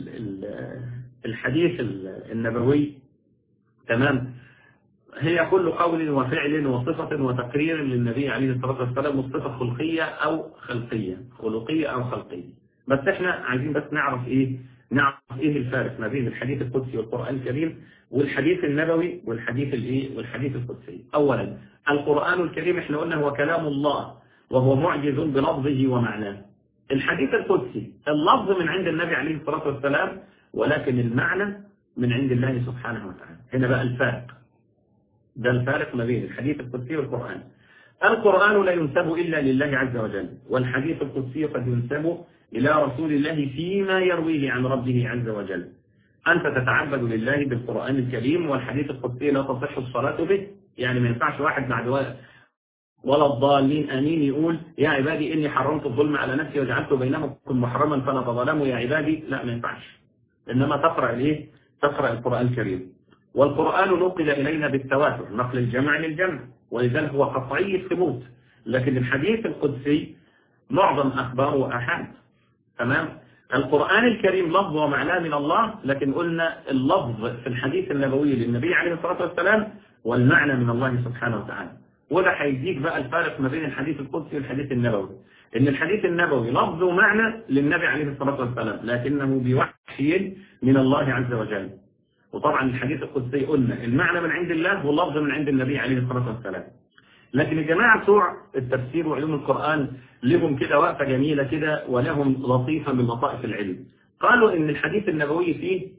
الحديث النبوي تمام هي كل قول وفعل وصفة وتقرير للنبي عليه الصلاة والسلام صفة خلقية أو خلقية خلقية أو خلقية بس احنا عايزين بس نعرف ايه نعرف ايه الفارق ما بين الحديث القدسي والقرآن الكريم والحديث النبوي والحديث الايه والحديث القدسي اولا القرآن الكريم احنا قلنا هو كلام الله وهو معجز بلفظه ومعناه الحديث القدسي اللفظ من عند النبي عليه الصلاة والسلام ولكن المعنى من عند الله سبحانه وتعالى هنا بقى الفارق ده الفارق ما بين الحديث القدسي والقرآن القرآن لا ينسب إلا لله عز وجل والحديث القدسي قد ينسب إلى رسول الله فيما يرويه عن ربه عز وجل أنت تتعبد لله بالقرآن الكريم والحديث القدسي لا تصح الصلاة به يعني ما ينفعش واحد بعد ولا الضالين أمين يقول يا عبادي إني حرمت الظلم على نفسي وجعلت بينكم محرما فلا تظلموا يا عبادي لا ما ينفعش إنما تقرأ الإيه تقرأ القرآن الكريم والقرآن نقل إلينا بالتواتر نقل الجمع للجمع ولذلك هو قطعي الثبوت لكن الحديث القدسي معظم أخباره أحاد تمام القرآن الكريم لفظ ومعناه من الله لكن قلنا اللفظ في الحديث النبوي للنبي عليه الصلاة والسلام والمعنى من الله سبحانه وتعالى وده هيديك بقى الفارق ما بين الحديث القدسي والحديث النبوي ان الحديث النبوي لفظ ومعنى للنبي عليه الصلاة والسلام لكنه بوحي من الله عز وجل وطبعا الحديث القدسي قلنا المعنى من عند الله واللفظ من عند النبي عليه الصلاة والسلام لكن الجماعة بتوع التفسير وعلوم القرآن لهم كده وقفة جميلة كده ولهم لطيفة من لطائف العلم قالوا ان الحديث النبوي فيه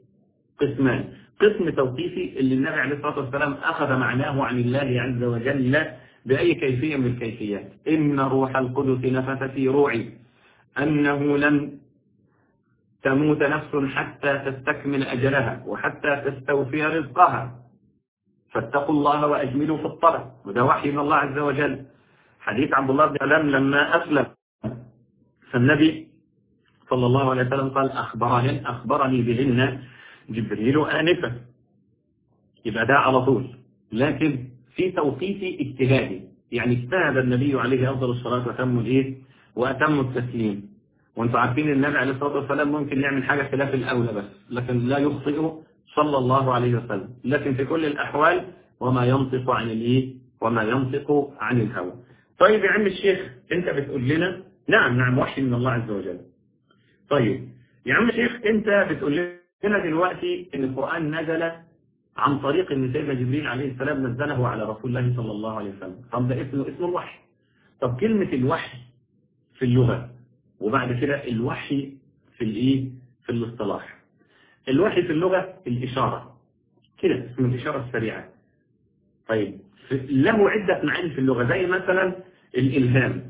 قسمان قسم توقيفي اللي النبي عليه الصلاة والسلام أخذ معناه عن الله عز وجل بأي كيفية من الكيفيات إن روح القدس نفث في روعي أنه لن تموت نفس حتى تستكمل أجلها وحتى تستوفي رزقها فاتقوا الله وأجملوا في الطلب وده وحي من الله عز وجل حديث عبد الله بن سلام لما أسلم فالنبي صلى الله عليه وسلم قال أخبرني, أخبرني بهن جبريل آنفا يبقى ده على طول لكن في توقيت اجتهادي يعني اجتهد النبي عليه أفضل الصلاة وأتم الإيه وأتم التسليم وانتم عارفين النبي عليه الصلاة والسلام ممكن يعمل حاجة خلاف الأولى بس لكن لا يخطئ صلى الله عليه وسلم لكن في كل الأحوال وما ينطق عن الإيه وما ينطق عن الهوى طيب يا عم الشيخ انت بتقول لنا نعم نعم وحي من الله عز وجل طيب يا عم الشيخ انت بتقول لنا دلوقتي ان القرآن نزل عن طريق ان سيدنا جبريل عليه السلام نزله على رسول الله صلى الله عليه وسلم طب ده اسمه اسمه الوحي طب كلمة الوحي في اللغة وبعد كده الوحي في الايه في الاصطلاح الوحي في اللغة الإشارة كده اسمه الإشارة السريعة طيب له عدة معاني في اللغة زي مثلا الإلهام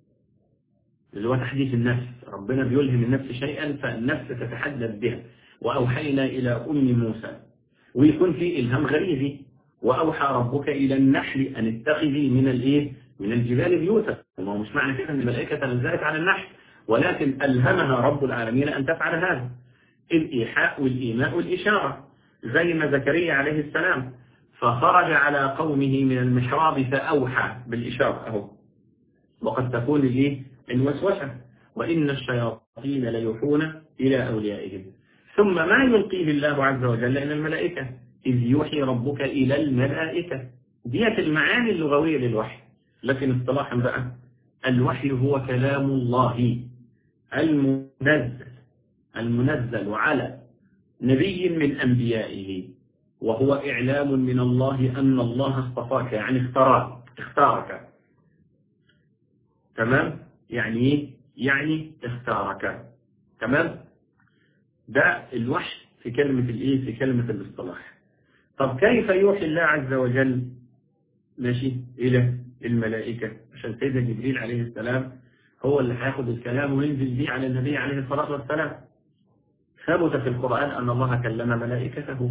اللي هو تحديث النفس ربنا بيلهم النفس شيئا فالنفس تتحدث بها وأوحينا إلى أم موسى ويكون في إلهام غريزي وأوحى ربك إلى النحل أن اتخذي من الإيه من الجبال بيوتا وما هو مش معنى كده أن الملائكة تنزلت على النحل ولكن ألهمها رب العالمين أن تفعل هذا الإيحاء والإيماء والإشارة زي ما زكريا عليه السلام فخرج على قومه من المحراب فأوحى بالإشارة أهو وقد تكون لي الوسوسة وإن الشياطين ليوحون إلى أوليائهم ثم ما يلقيه الله عز وجل إلى الملائكة إذ يوحي ربك إلى الملائكة ديت المعاني اللغوية للوحي لكن اصطلاحا بقى الوحي هو كلام الله المنزل المنزل على نبي من أنبيائه وهو إعلام من الله أن الله اصطفاك يعني اختارك اختارك تمام يعني يعني اختارك تمام ده الوحي في كلمة الايه في كلمة الاصطلاح طب كيف يوحي الله عز وجل ماشي إلى الملائكة عشان سيدنا جبريل عليه السلام هو اللي هياخد الكلام وينزل به على النبي عليه الصلاة والسلام ثبت في القرآن أن الله كلم ملائكته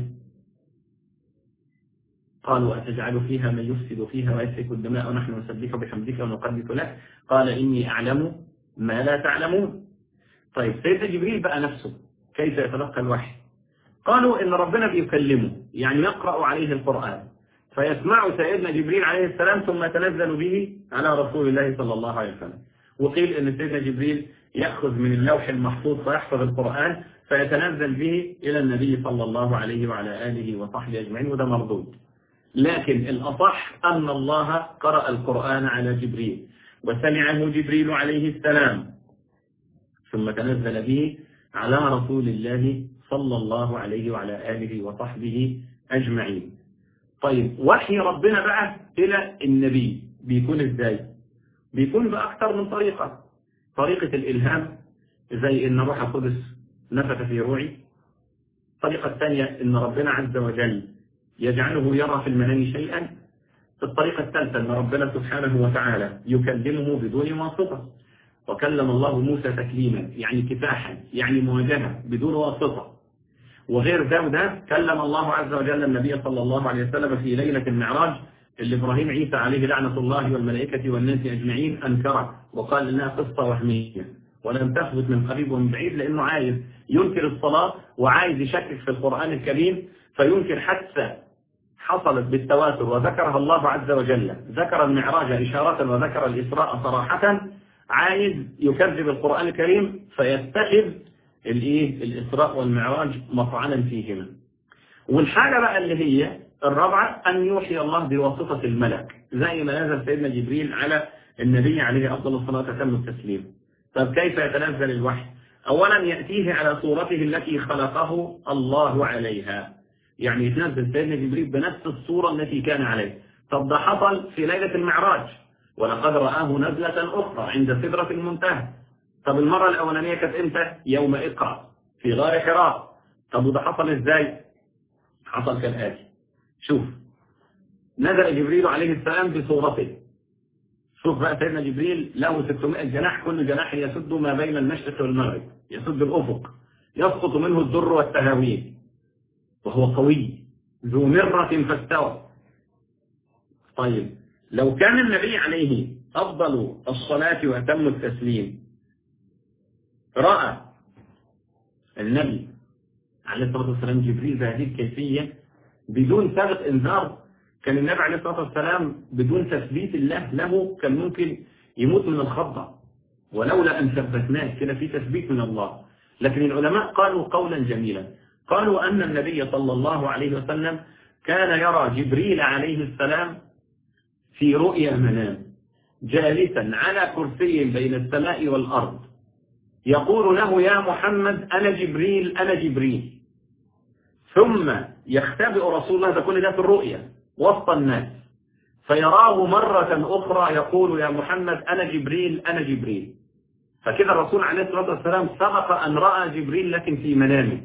قالوا أتجعل فيها من يفسد فيها ويسفك الدماء ونحن نسبح بحمدك ونقدس لك قال إني أعلم ما لا تعلمون طيب سيدنا جبريل بقى نفسه كيف يتلقى الوحي قالوا إن ربنا بيكلمه يعني يقرأ عليه القرآن فيسمع سيدنا جبريل عليه السلام ثم يتنزل به على رسول الله صلى الله عليه وسلم وقيل أن سيدنا جبريل يأخذ من اللوح المحفوظ فيحفظ القرآن فيتنزل به إلى النبي صلى الله عليه وعلى آله وصحبه أجمعين وده مردود لكن الأصح أن الله قرأ القرآن على جبريل وسمعه جبريل عليه السلام ثم تنزل به على رسول الله صلى الله عليه وعلى آله وصحبه أجمعين طيب وحي ربنا بقى إلى النبي بيكون إزاي بيكون بأكثر من طريقة طريقة الإلهام زي إن روح القدس نفث في روعي الطريقة الثانية إن ربنا عز وجل يجعله يرى في المنام شيئا الطريقة الثالثة أن ربنا سبحانه وتعالى يكلمه بدون واسطة وكلم الله موسى تكليما يعني كفاحا يعني مواجهة بدون واسطة وغير ده وده كلم الله عز وجل النبي صلى الله عليه وسلم في ليلة المعراج اللي إبراهيم عيسى عليه لعنة الله والملائكة والناس أجمعين أنكره وقال إنها قصة وهمية ولم تثبت من قريب ومن بعيد لأنه عايز ينكر الصلاة وعايز يشكك في القرآن الكريم فينكر حتى حصلت بالتواتر وذكرها الله عز وجل ذكر المعراج إشارة وذكر الإسراء صراحة عايز يكذب القرآن الكريم فيتخذ الايه الإسراء والمعراج مطعنا فيهما والحاجة بقى اللي هي الرابعة أن يوحي الله بواسطة الملك زي ما نزل سيدنا جبريل على النبي عليه أفضل الصلاة والسلام التسليم طب كيف يتنزل الوحي أولا يأتيه على صورته التي خلقه الله عليها يعني يتنزل سيدنا جبريل بنفس الصورة التي كان عليه طب ده حصل في ليلة المعراج ولقد رآه نزلة أخرى عند سدرة المنتهى طب المرة الأولانية كانت إمتى؟ يوم إقرأ في غار حراء طب وده حصل إزاي؟ حصل كالآتي شوف نزل جبريل عليه السلام بصورته شوف بقى سيدنا جبريل له 600 جناح كل جناح يسد ما بين المشرق والمغرب يسد الأفق يسقط منه الدر والتهاويل وهو قوي ذو مرة فاستوى طيب لو كان النبي عليه أفضل الصلاة وأتم التسليم رأى النبي عليه الصلاة والسلام جبريل بهذه الكيفية بدون سابق إنذار كان النبي عليه الصلاة والسلام بدون تثبيت الله له كان ممكن يموت من الخضة ولولا أن ثبتناه كده في تثبيت من الله لكن العلماء قالوا قولا جميلا قالوا أن النبي صلى الله عليه وسلم كان يرى جبريل عليه السلام في رؤيا منام جالسا على كرسي بين السماء والأرض يقول له يا محمد أنا جبريل أنا جبريل ثم يختبئ رسول الله ده كل ده في الرؤيا وسط الناس فيراه مرة أخرى يقول يا محمد أنا جبريل أنا جبريل فكده الرسول عليه الصلاة والسلام سبق أن رأى جبريل لكن في منامه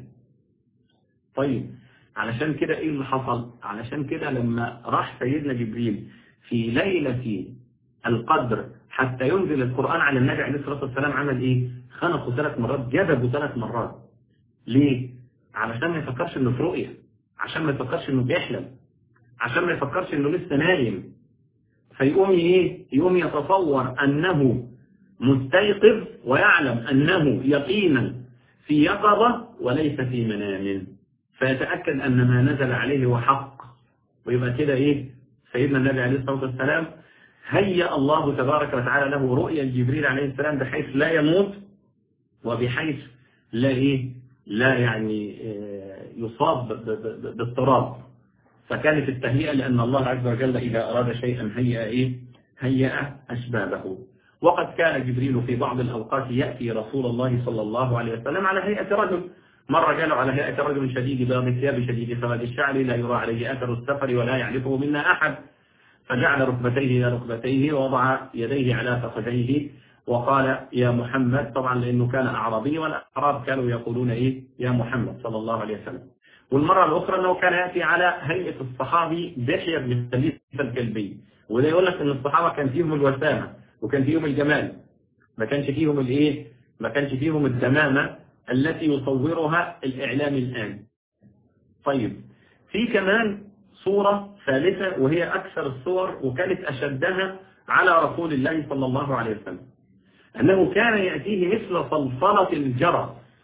طيب علشان كده إيه اللي حصل علشان كده لما راح سيدنا جبريل في ليلة القدر حتى ينزل القرآن على النبي عليه الصلاة والسلام عمل إيه خنقه ثلاث مرات جذبه ثلاث مرات ليه علشان ما يفكرش انه في رؤية عشان ما يفكرش انه بيحلم عشان ما يفكرش انه لسه نايم فيقوم ايه يقوم يتصور انه مستيقظ ويعلم انه يقينا في يقظة وليس في منام فيتأكد ان ما نزل عليه هو حق ويبقى كده ايه سيدنا النبي عليه الصلاة والسلام هيأ الله تبارك وتعالى له رؤيا جبريل عليه السلام بحيث لا يموت وبحيث لا ايه لا يعني يصاب باضطراب فكانت التهيئة لأن الله عز وجل إذا أراد شيئا هيئ إيه هيئ أسبابه وقد كان جبريل في بعض الأوقات يأتي رسول الله صلى الله عليه وسلم على هيئة رجل مرة جاء على هيئة رجل شديد بياض الثياب شديد سواد الشعر لا يرى عليه أثر السفر ولا يعرفه منا أحد فجعل ركبتيه إلى ركبتيه ووضع يديه على فخذيه وقال يا محمد طبعا لأنه كان أعرابي والأعراب كانوا يقولون إيه يا محمد صلى الله عليه وسلم والمرة الأخرى أنه كان يأتي على هيئة الصحابي دحية بن سليس الكلبي وده يقول لك أن الصحابة كان فيهم الوسامة وكان فيهم الجمال ما كانش فيهم الإيه ما كانش فيهم الدمامة التي يصورها الإعلام الآن طيب في كمان صورة ثالثة وهي أكثر الصور وكانت أشدها على رسول الله صلى الله عليه وسلم أنه كان يأتيه مثل صلصلة الجرس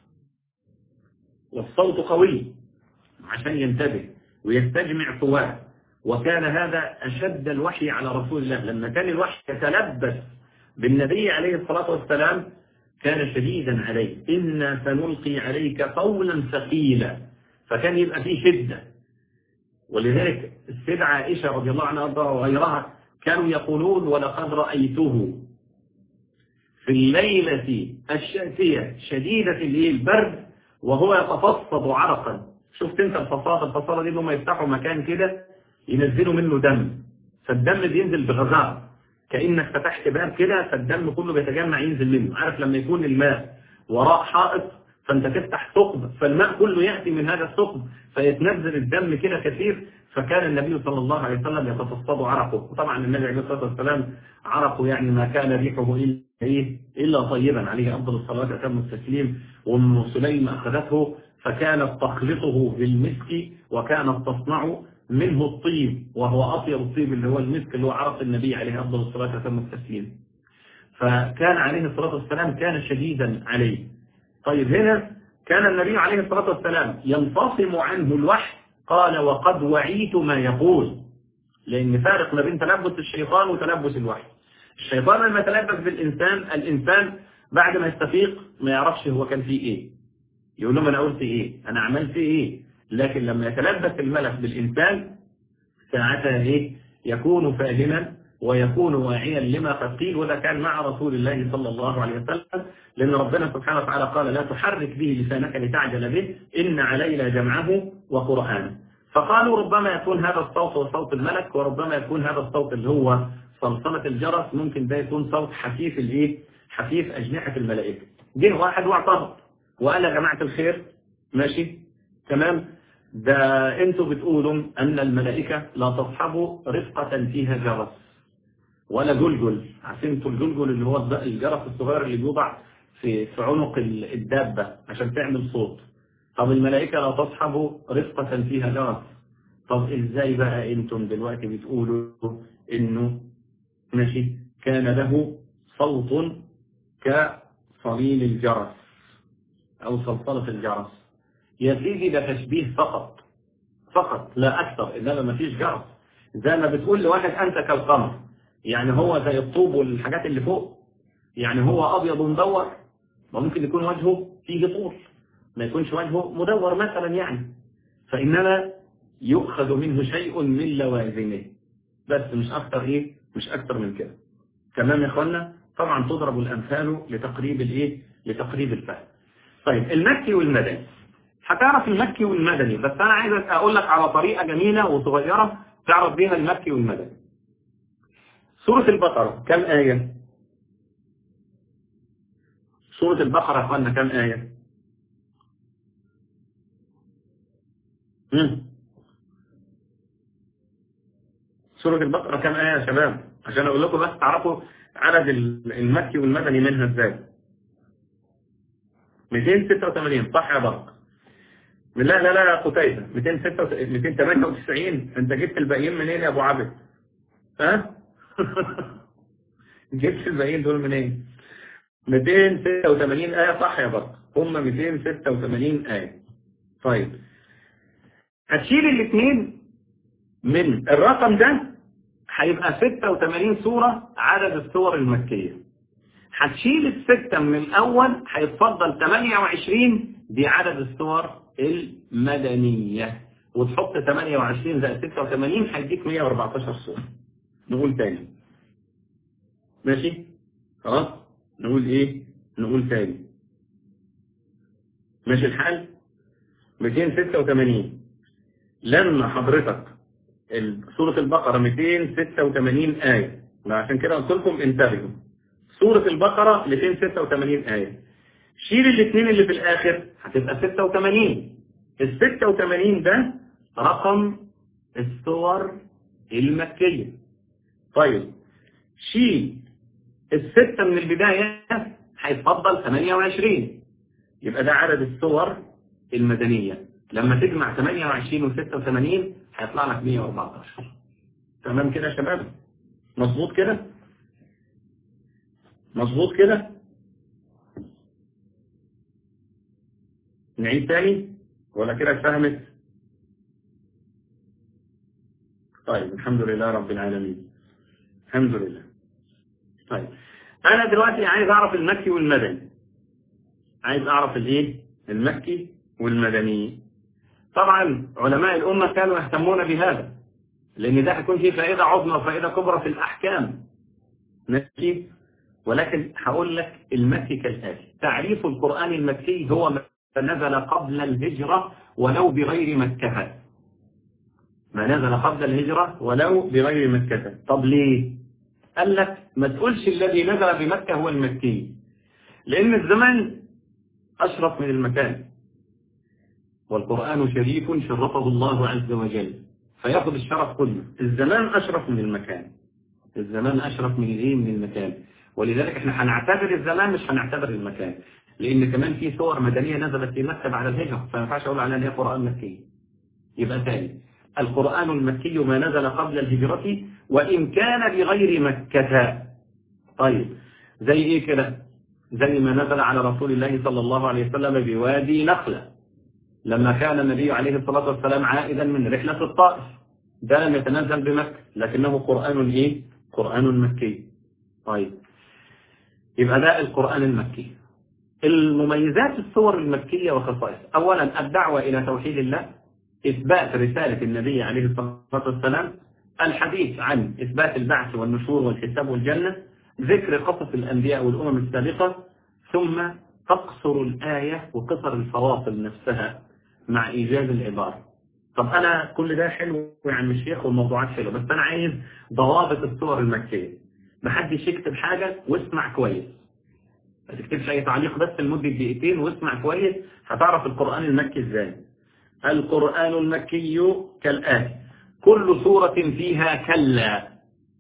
والصوت قوي عشان ينتبه ويستجمع قواه وكان هذا أشد الوحي على رسول الله لما كان الوحي يتلبس بالنبي عليه الصلاة والسلام كان شديدا عليه إنا سنلقي عليك قولا ثقيلا فكان يبقى فيه شدة ولذلك السيدة عائشة رضي الله عنها وغيرها كانوا يقولون ولقد رأيته في الليلة الشاتية شديدة البرد وهو يتفصد عرقا شفت انت الفصاد الفصادة دي لما يفتحوا مكان كده ينزلوا منه دم فالدم بينزل بغزارة كأنك فتحت باب كده فالدم كله بيتجمع ينزل منه عارف لما يكون الماء وراء حائط فانت تفتح ثقب فالماء كله يأتي من هذا الثقب فيتنزل الدم كده كثير فكان النبي صلى الله عليه وسلم يتفصد عرقه وطبعا النبي عليه الصلاة والسلام عرقه يعني ما كان ريحه إلا, إيه؟ إلا طيبا عليه أفضل الصلاة أتم التسليم وأم سليم أخذته فكانت تخلطه بالمسك وكانت تصنع منه الطيب وهو أطيب الطيب اللي هو المسك اللي هو عرق النبي عليه أفضل الصلاة أتم التسليم فكان عليه الصلاة والسلام كان شديدا عليه طيب هنا كان النبي عليه الصلاة والسلام ينفصم عنه الوحي قال وقد وعيت ما يقول لأن فارق ما بين تلبس الشيطان وتلبس الوحي الشيطان لما يتلبس بالإنسان الإنسان بعد ما يستفيق ما يعرفش هو كان فيه إيه يقول لهم أنا قلت إيه أنا عملت إيه لكن لما يتلبس الملك بالإنسان ساعتها إيه يكون فاهما ويكون واعيا لما قد قيل وده كان مع رسول الله صلى الله عليه وسلم لأن ربنا سبحانه وتعالى قال لا تحرك به لسانك لتعجل به إن علينا جمعه وقرآنه فقالوا ربما يكون هذا الصوت هو صوت الملك وربما يكون هذا الصوت اللي هو صلصلة الجرس ممكن ده يكون صوت حفيف الايه حفيف أجنحة الملائكة جه واحد واعترض وقال يا جماعة الخير ماشي تمام ده انتوا بتقولوا أن الملائكة لا تصحب رفقة فيها جرس ولا جلجل عارفين انتوا الجلجل اللي هو الد- الجرس الصغير اللي بيوضع في في عنق ال- الدابة عشان تعمل صوت طب الملائكة لا تصحب رفقة فيها جرس طب ازاي بقى انتم دلوقتي بتقولوا انه ماشي كان له صوت كصليل الجرس او صلصلة الجرس يا سيدي ده تشبيه فقط فقط لا اكثر انما ما فيش جرس زي ما بتقول لواحد انت كالقمر يعني هو زي الطوب والحاجات اللي فوق يعني هو ابيض مدور وممكن يكون وجهه فيه طول ما يكونش وجهه مدور مثلا يعني فإنما يؤخذ منه شيء من لوازمه بس مش أكتر إيه مش أكتر من كده تمام يا إخوانا طبعا تضرب الأمثال لتقريب الإيه لتقريب الفهم طيب المكي والمدني هتعرف المكي والمدني بس أنا عايز أقول لك على طريقة جميلة وصغيرة تعرف بيها المكي والمدني سورة البقرة كم آية سورة البقرة يا إخوانا كم آية مم. سورة البقرة كم آية يا شباب عشان أقول لكم بس تعرفوا عدد المكي والمدني منها إزاي 286 صح يا برق لا لا لا يا قتيبة 298 انت جبت الباقيين منين يا ابو عبد ها جبت الباقيين دول منين 286 آية صح يا برق هم 286 آية طيب هتشيل الاثنين من الرقم ده هيبقى 86 سورة عدد السور المكية هتشيل الستة من الأول هيتفضل 28 دي عدد السور المدنية وتحط 28 زائد 86 هيديك 114 سورة نقول تاني ماشي خلاص نقول ايه نقول تاني ماشي الحال 286 لما حضرتك سورة البقرة 286 آية عشان كده قلت لكم انتبهوا سورة البقرة 286 آية شيل الاثنين اللي في الآخر هتبقى 86 ال 86 ده رقم السور المكية طيب شيل الستة من البداية هيتفضل 28 يبقى ده عدد السور المدنية لما تجمع 28 و 86 هيطلع لك 114 تمام كده يا شباب مظبوط كده مظبوط كده نعيد تاني ولا كده اتفهمت طيب الحمد لله رب العالمين الحمد لله طيب انا دلوقتي عايز اعرف المكي والمدني عايز اعرف الايه المكي والمدني طبعا علماء الامه كانوا يهتمون بهذا لان ده هيكون فيه فائده عظمى وفائده كبرى في الاحكام ماشي ولكن هقول لك المكي كالاتي تعريف القران المكي هو ما نزل قبل الهجره ولو بغير مكه ما نزل قبل الهجره ولو بغير مكه طب ليه قال لك ما تقولش الذي نزل بمكه هو المكي لان الزمان اشرف من المكان والقرآن شريف شرفه الله عز وجل فياخذ الشرف كله الزمان أشرف من المكان الزمان أشرف من الايه من المكان ولذلك احنا هنعتبر الزمان مش هنعتبر المكان لأن كمان في صور مدنية نزلت في مكة بعد الهجرة فما ينفعش أقول عليها ان هي قرآن مكي يبقى ثاني القرآن المكي ما نزل قبل الهجرة وإن كان بغير مكة طيب زي إيه كده زي ما نزل على رسول الله صلى الله عليه وسلم بوادي نخلة لما كان النبي عليه الصلاة والسلام عائدا من رحلة الطائف ده لم يتنزل بمكة لكنه قرآن إيه؟ قرآن مكي طيب يبقى ده القرآن المكي المميزات الصور المكية وخصائص أولا الدعوة إلى توحيد الله إثبات رسالة النبي عليه الصلاة والسلام الحديث عن إثبات البعث والنشور والحساب والجنة ذكر قصص الأنبياء والأمم السابقة ثم تقصر الآية وقصر الفواصل نفسها مع إيجاز العبارة طب أنا كل ده حلو يا عم الشيخ والموضوعات حلوة بس أنا عايز ضوابط الصور المكية محدش يكتب حاجة واسمع كويس ما تكتبش أي تعليق بس لمدة دقيقتين واسمع كويس هتعرف القرآن المكي إزاي القرآن المكي كالآتي كل سورة فيها كلا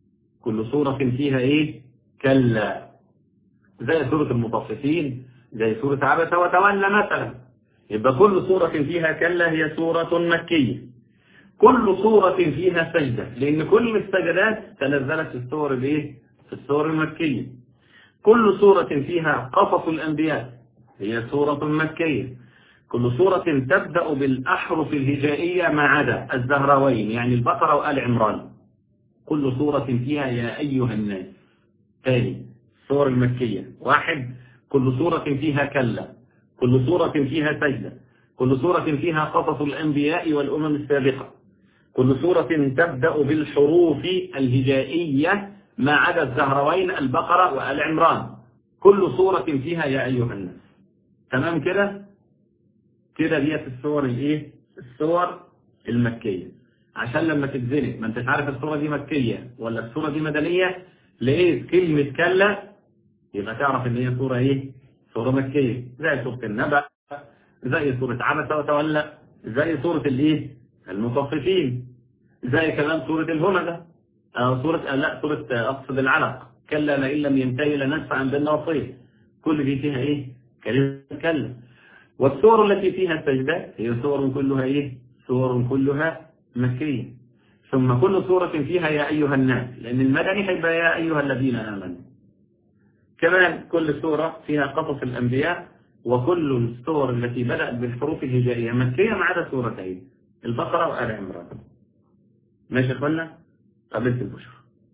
كل سورة فيها إيه كلا زي سورة المطففين زي سورة عبس وتولى مثلا يبقى كل سورة فيها كلا هي سورة مكية كل سورة فيها سجدة لأن كل السجدات تنزلت في السور الإيه في السور المكية كل سورة فيها قصص الأنبياء هي سورة مكية كل سورة تبدأ بالأحرف الهجائية ما عدا الزهراوين يعني البقرة وآل عمران كل سورة فيها يا أيها الناس ثاني السور المكية واحد كل سورة فيها كلا كل سورة فيها سجدة كل سورة فيها قصص الأنبياء والأمم السابقة كل سورة تبدأ بالحروف الهجائية ما عدا الزهروين البقرة وآل عمران كل سورة فيها يا أيها الناس تمام كده كده ديت السور الايه السور المكية عشان لما تتزنق ما انتش عارف السورة دي مكية ولا السورة دي مدنية لقيت كلمة كلا يبقى تعرف ان هي سورة ايه سورة مكية زي سورة النبأ زي سورة عبس وتولى زي سورة الايه المطففين زي كمان سورة الهمزة أو سورة لا سورة أقصد العلق كلا لئن لم ينتهي لنسفعا بالناصية كل دي فيها ايه كلمة كلا والسور التي فيها السجدة هي سور كلها ايه سور كلها مكية ثم كل سورة فيها يا أيها الناس لأن المدني هيبقى يا أيها الذين آمنوا كمان كل سورة فيها قصص الأنبياء وكل السور التي بدأت بالحروف الهجائية مكية ما عدا سورتين البقرة وآل عمران ماشي يا اخوانا قبلت البشر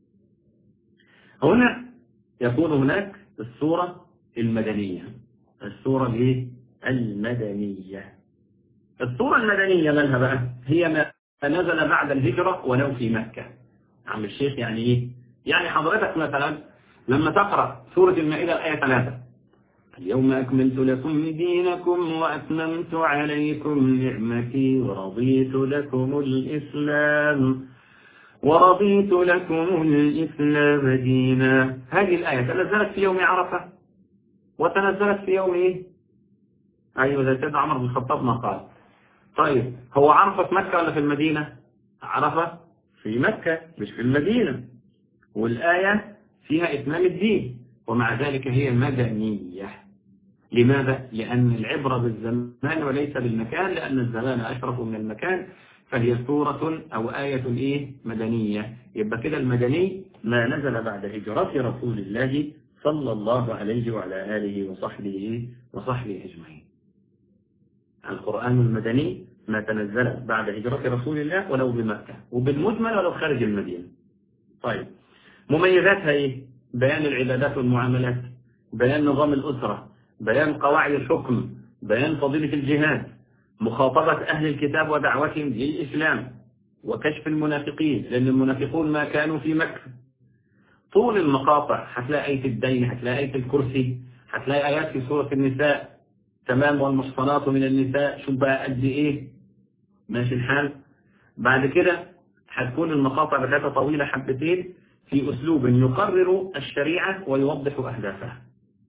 هنا يكون هناك السورة المدنية السورة الايه المدنية السورة المدنية مالها بقى هي ما نزل بعد الهجرة ولو في مكة عم الشيخ يعني ايه يعني حضرتك مثلا لما تقرأ سورة المائدة الآية 3 اليوم أكملت لكم دينكم وأتممت عليكم نعمتي ورضيت لكم الإسلام ورضيت لكم الإسلام دينا هذه الآية تنزلت في يوم عرفة وتنزلت في يوم إيه أيوة زي سيدنا عمر بن الخطاب ما قال طيب هو عرفة في مكة ولا في المدينة عرفة في مكة مش في المدينة والآية فيها إتمام الدين ومع ذلك هي مدنية لماذا؟ لأن العبرة بالزمان وليس بالمكان لأن الزمان أشرف من المكان فهي سورة أو آية إيه مدنية يبقى كده المدني ما نزل بعد هجرة رسول الله صلى الله عليه وعلى آله وصحبه وصحبه أجمعين القرآن المدني ما تنزل بعد هجرة رسول الله ولو بمكة وبالمجمل ولو خارج المدينة طيب مميزاتها إيه؟ بيان العبادات والمعاملات بيان نظام الأسرة بيان قواعد الحكم بيان فضيلة الجهاد مخاطبة أهل الكتاب ودعوتهم للإسلام وكشف المنافقين لأن المنافقون ما كانوا في مكة طول المقاطع هتلاقي آية الدين هتلاقي آية الكرسي هتلاقي آيات في سورة النساء تمام والمحصنات من النساء شوف بقى قد إيه ماشي الحال بعد كده هتكون المقاطع بتاعتها طويلة حبتين في أسلوب يقرر الشريعة ويوضح أهدافها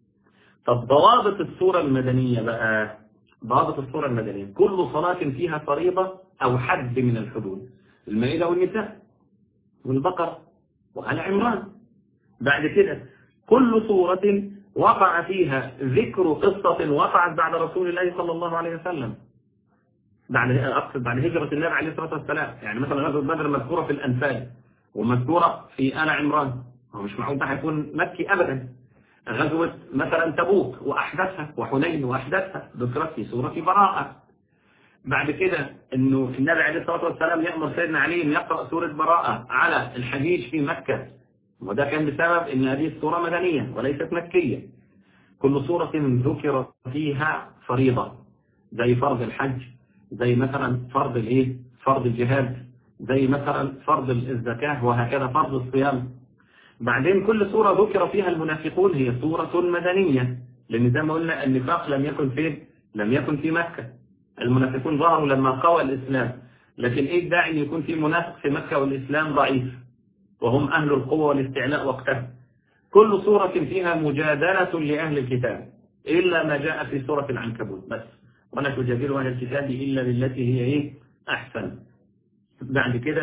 طب ضوابط الصورة المدنية بقى ضوابط الصورة المدنية كل صلاة فيها فريضة أو حد من الحدود المائدة والنساء والبقرة وآل عمران بعد كده كل صورة وقع فيها ذكر قصة وقعت بعد رسول الله صلى الله عليه وسلم بعد أقصد بعد هجرة النبي عليه الصلاة والسلام يعني مثلا غزوة بدر مذكورة في الأنفال ومذكورة في آل عمران هو مش معقول ده هيكون مكي أبدا غزوة مثلا تبوك وأحداثها وحنين وأحداثها ذكرت في سورة براءة بعد كده انه النبي عليه الصلاة والسلام يأمر سيدنا علي ان يقرأ سورة براءة على الحجيج في مكة وده كان بسبب ان هذه السورة مدنية وليست مكية كل سورة ذكر فيها فريضة زي فرض الحج زي مثلا فرض الايه فرض الجهاد زي مثلا فرض الزكاة وهكذا فرض الصيام بعدين كل سورة ذكر فيها المنافقون هي سورة مدنية لأن زي ما قلنا النفاق لم يكن فين لم يكن في مكة المنافقون ظهروا لما قوى الإسلام لكن إيه الداعي أن يكون في منافق في مكة والإسلام ضعيف وهم أهل القوة والاستعلاء وقتها كل سورة فيها مجادلة لأهل الكتاب إلا ما جاء في سورة العنكبوت بس ولا تجادل أهل الكتاب إلا بالتي هي إيه أحسن بعد كده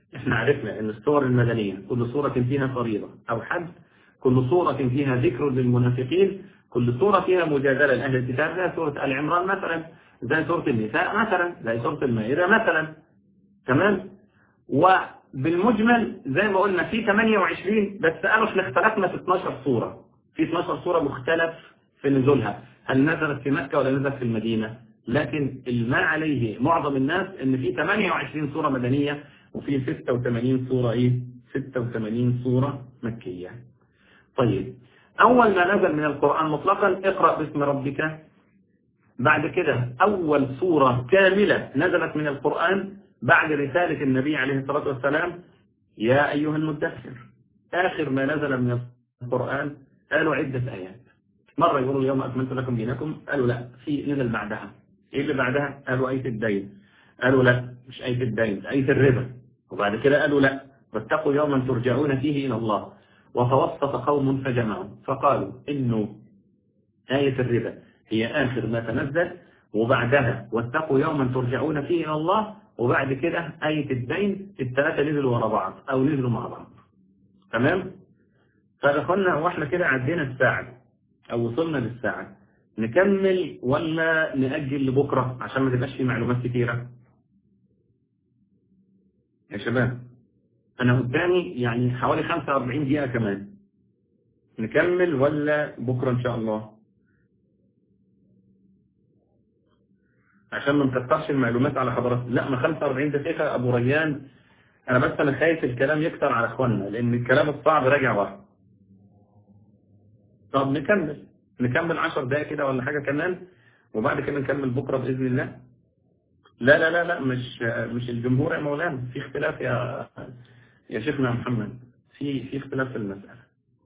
احنا عرفنا ان السور المدنية كل سورة فيها فريضة او حد كل سورة فيها ذكر للمنافقين كل سورة فيها مجادلة لأهل الكتاب زي سورة آل عمران مثلا زي سورة النساء مثلا زي سورة المائدة مثلا تمام وبالمجمل زي ما قلنا في 28 بس قالوا احنا اختلفنا في 12 سورة في 12 سورة مختلف في نزولها هل نزلت في مكة ولا نزلت في المدينة لكن ما عليه معظم الناس ان في 28 سورة مدنية وفي 86 سورة ايه 86 سورة مكية طيب اول ما نزل من القرآن مطلقا اقرأ باسم ربك بعد كده اول سورة كاملة نزلت من القرآن بعد رسالة النبي عليه الصلاة والسلام يا ايها المدثر اخر ما نزل من القرآن قالوا عدة ايات مرة يقولوا اليوم اكملت لكم دينكم قالوا لا في نزل بعدها ايه اللي بعدها قالوا آية الدين قالوا لا مش آية الدين آية الربا وبعد كده قالوا لا واتقوا يوما ترجعون فيه إلى الله وتوسط قوم فجمعوا فقالوا إنه آية الربا هي آخر ما تنزل وبعدها واتقوا يوما ترجعون فيه إلى الله وبعد كده آية الدين الثلاثة نزلوا ورا بعض أو نزلوا مع بعض تمام فدخلنا واحنا كده عدينا الساعة أو وصلنا للساعة نكمل ولا نأجل لبكرة عشان ما تبقاش فيه معلومات كتيرة يا شباب أنا قدامي يعني حوالي 45 دقيقة كمان نكمل ولا بكرة إن شاء الله عشان ما نكترش المعلومات على حضرتك لا ما 45 دقيقة أبو ريان أنا بس أنا خايف الكلام يكتر على إخواننا لأن الكلام الصعب راجع ورا طب نكمل نكمل 10 دقايق كده ولا حاجة كمان وبعد كده نكمل بكرة بإذن الله لا لا لا لا مش مش الجمهور يا مولانا في اختلاف يا يا شيخنا محمد في في اختلاف في المسألة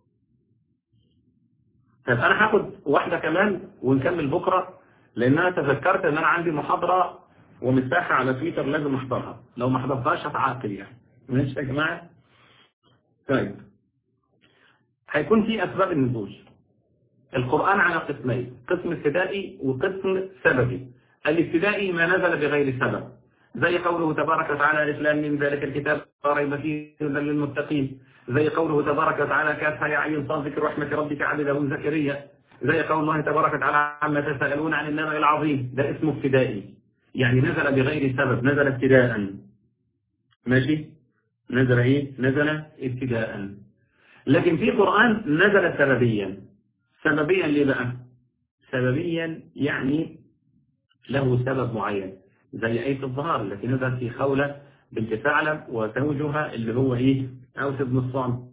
طب انا هاخد واحدة كمان ونكمل بكرة لان انا تذكرت ان انا عندي محاضرة ومساحة على تويتر لازم احضرها لو ما حضرتهاش هتعاقب يعني ماشي يا جماعة طيب هيكون في اسباب النزول القرآن على قسمين قسم ابتدائي وقسم سببي الابتدائي ما نزل بغير سبب زي قوله تبارك وتعالى الإسلام من ذلك الكتاب لا ريب فيه هدى للمتقين زي قوله تبارك وتعالى كافها يا عين صاد ذكر رحمة ربك عبده زكريا زي قول الله تبارك وتعالى عما تسألون عن النبأ العظيم ده اسمه ابتدائي يعني نزل بغير سبب نزل ابتداء ماشي نزل ايه نزل ابتداء لكن في قرآن نزل سببيا سببيا ليه بقى سببيا يعني له سبب معين زي آية الظهار التي نزلت في خولة بنت ثعلب وزوجها اللي هو ايه أوس بن الصامت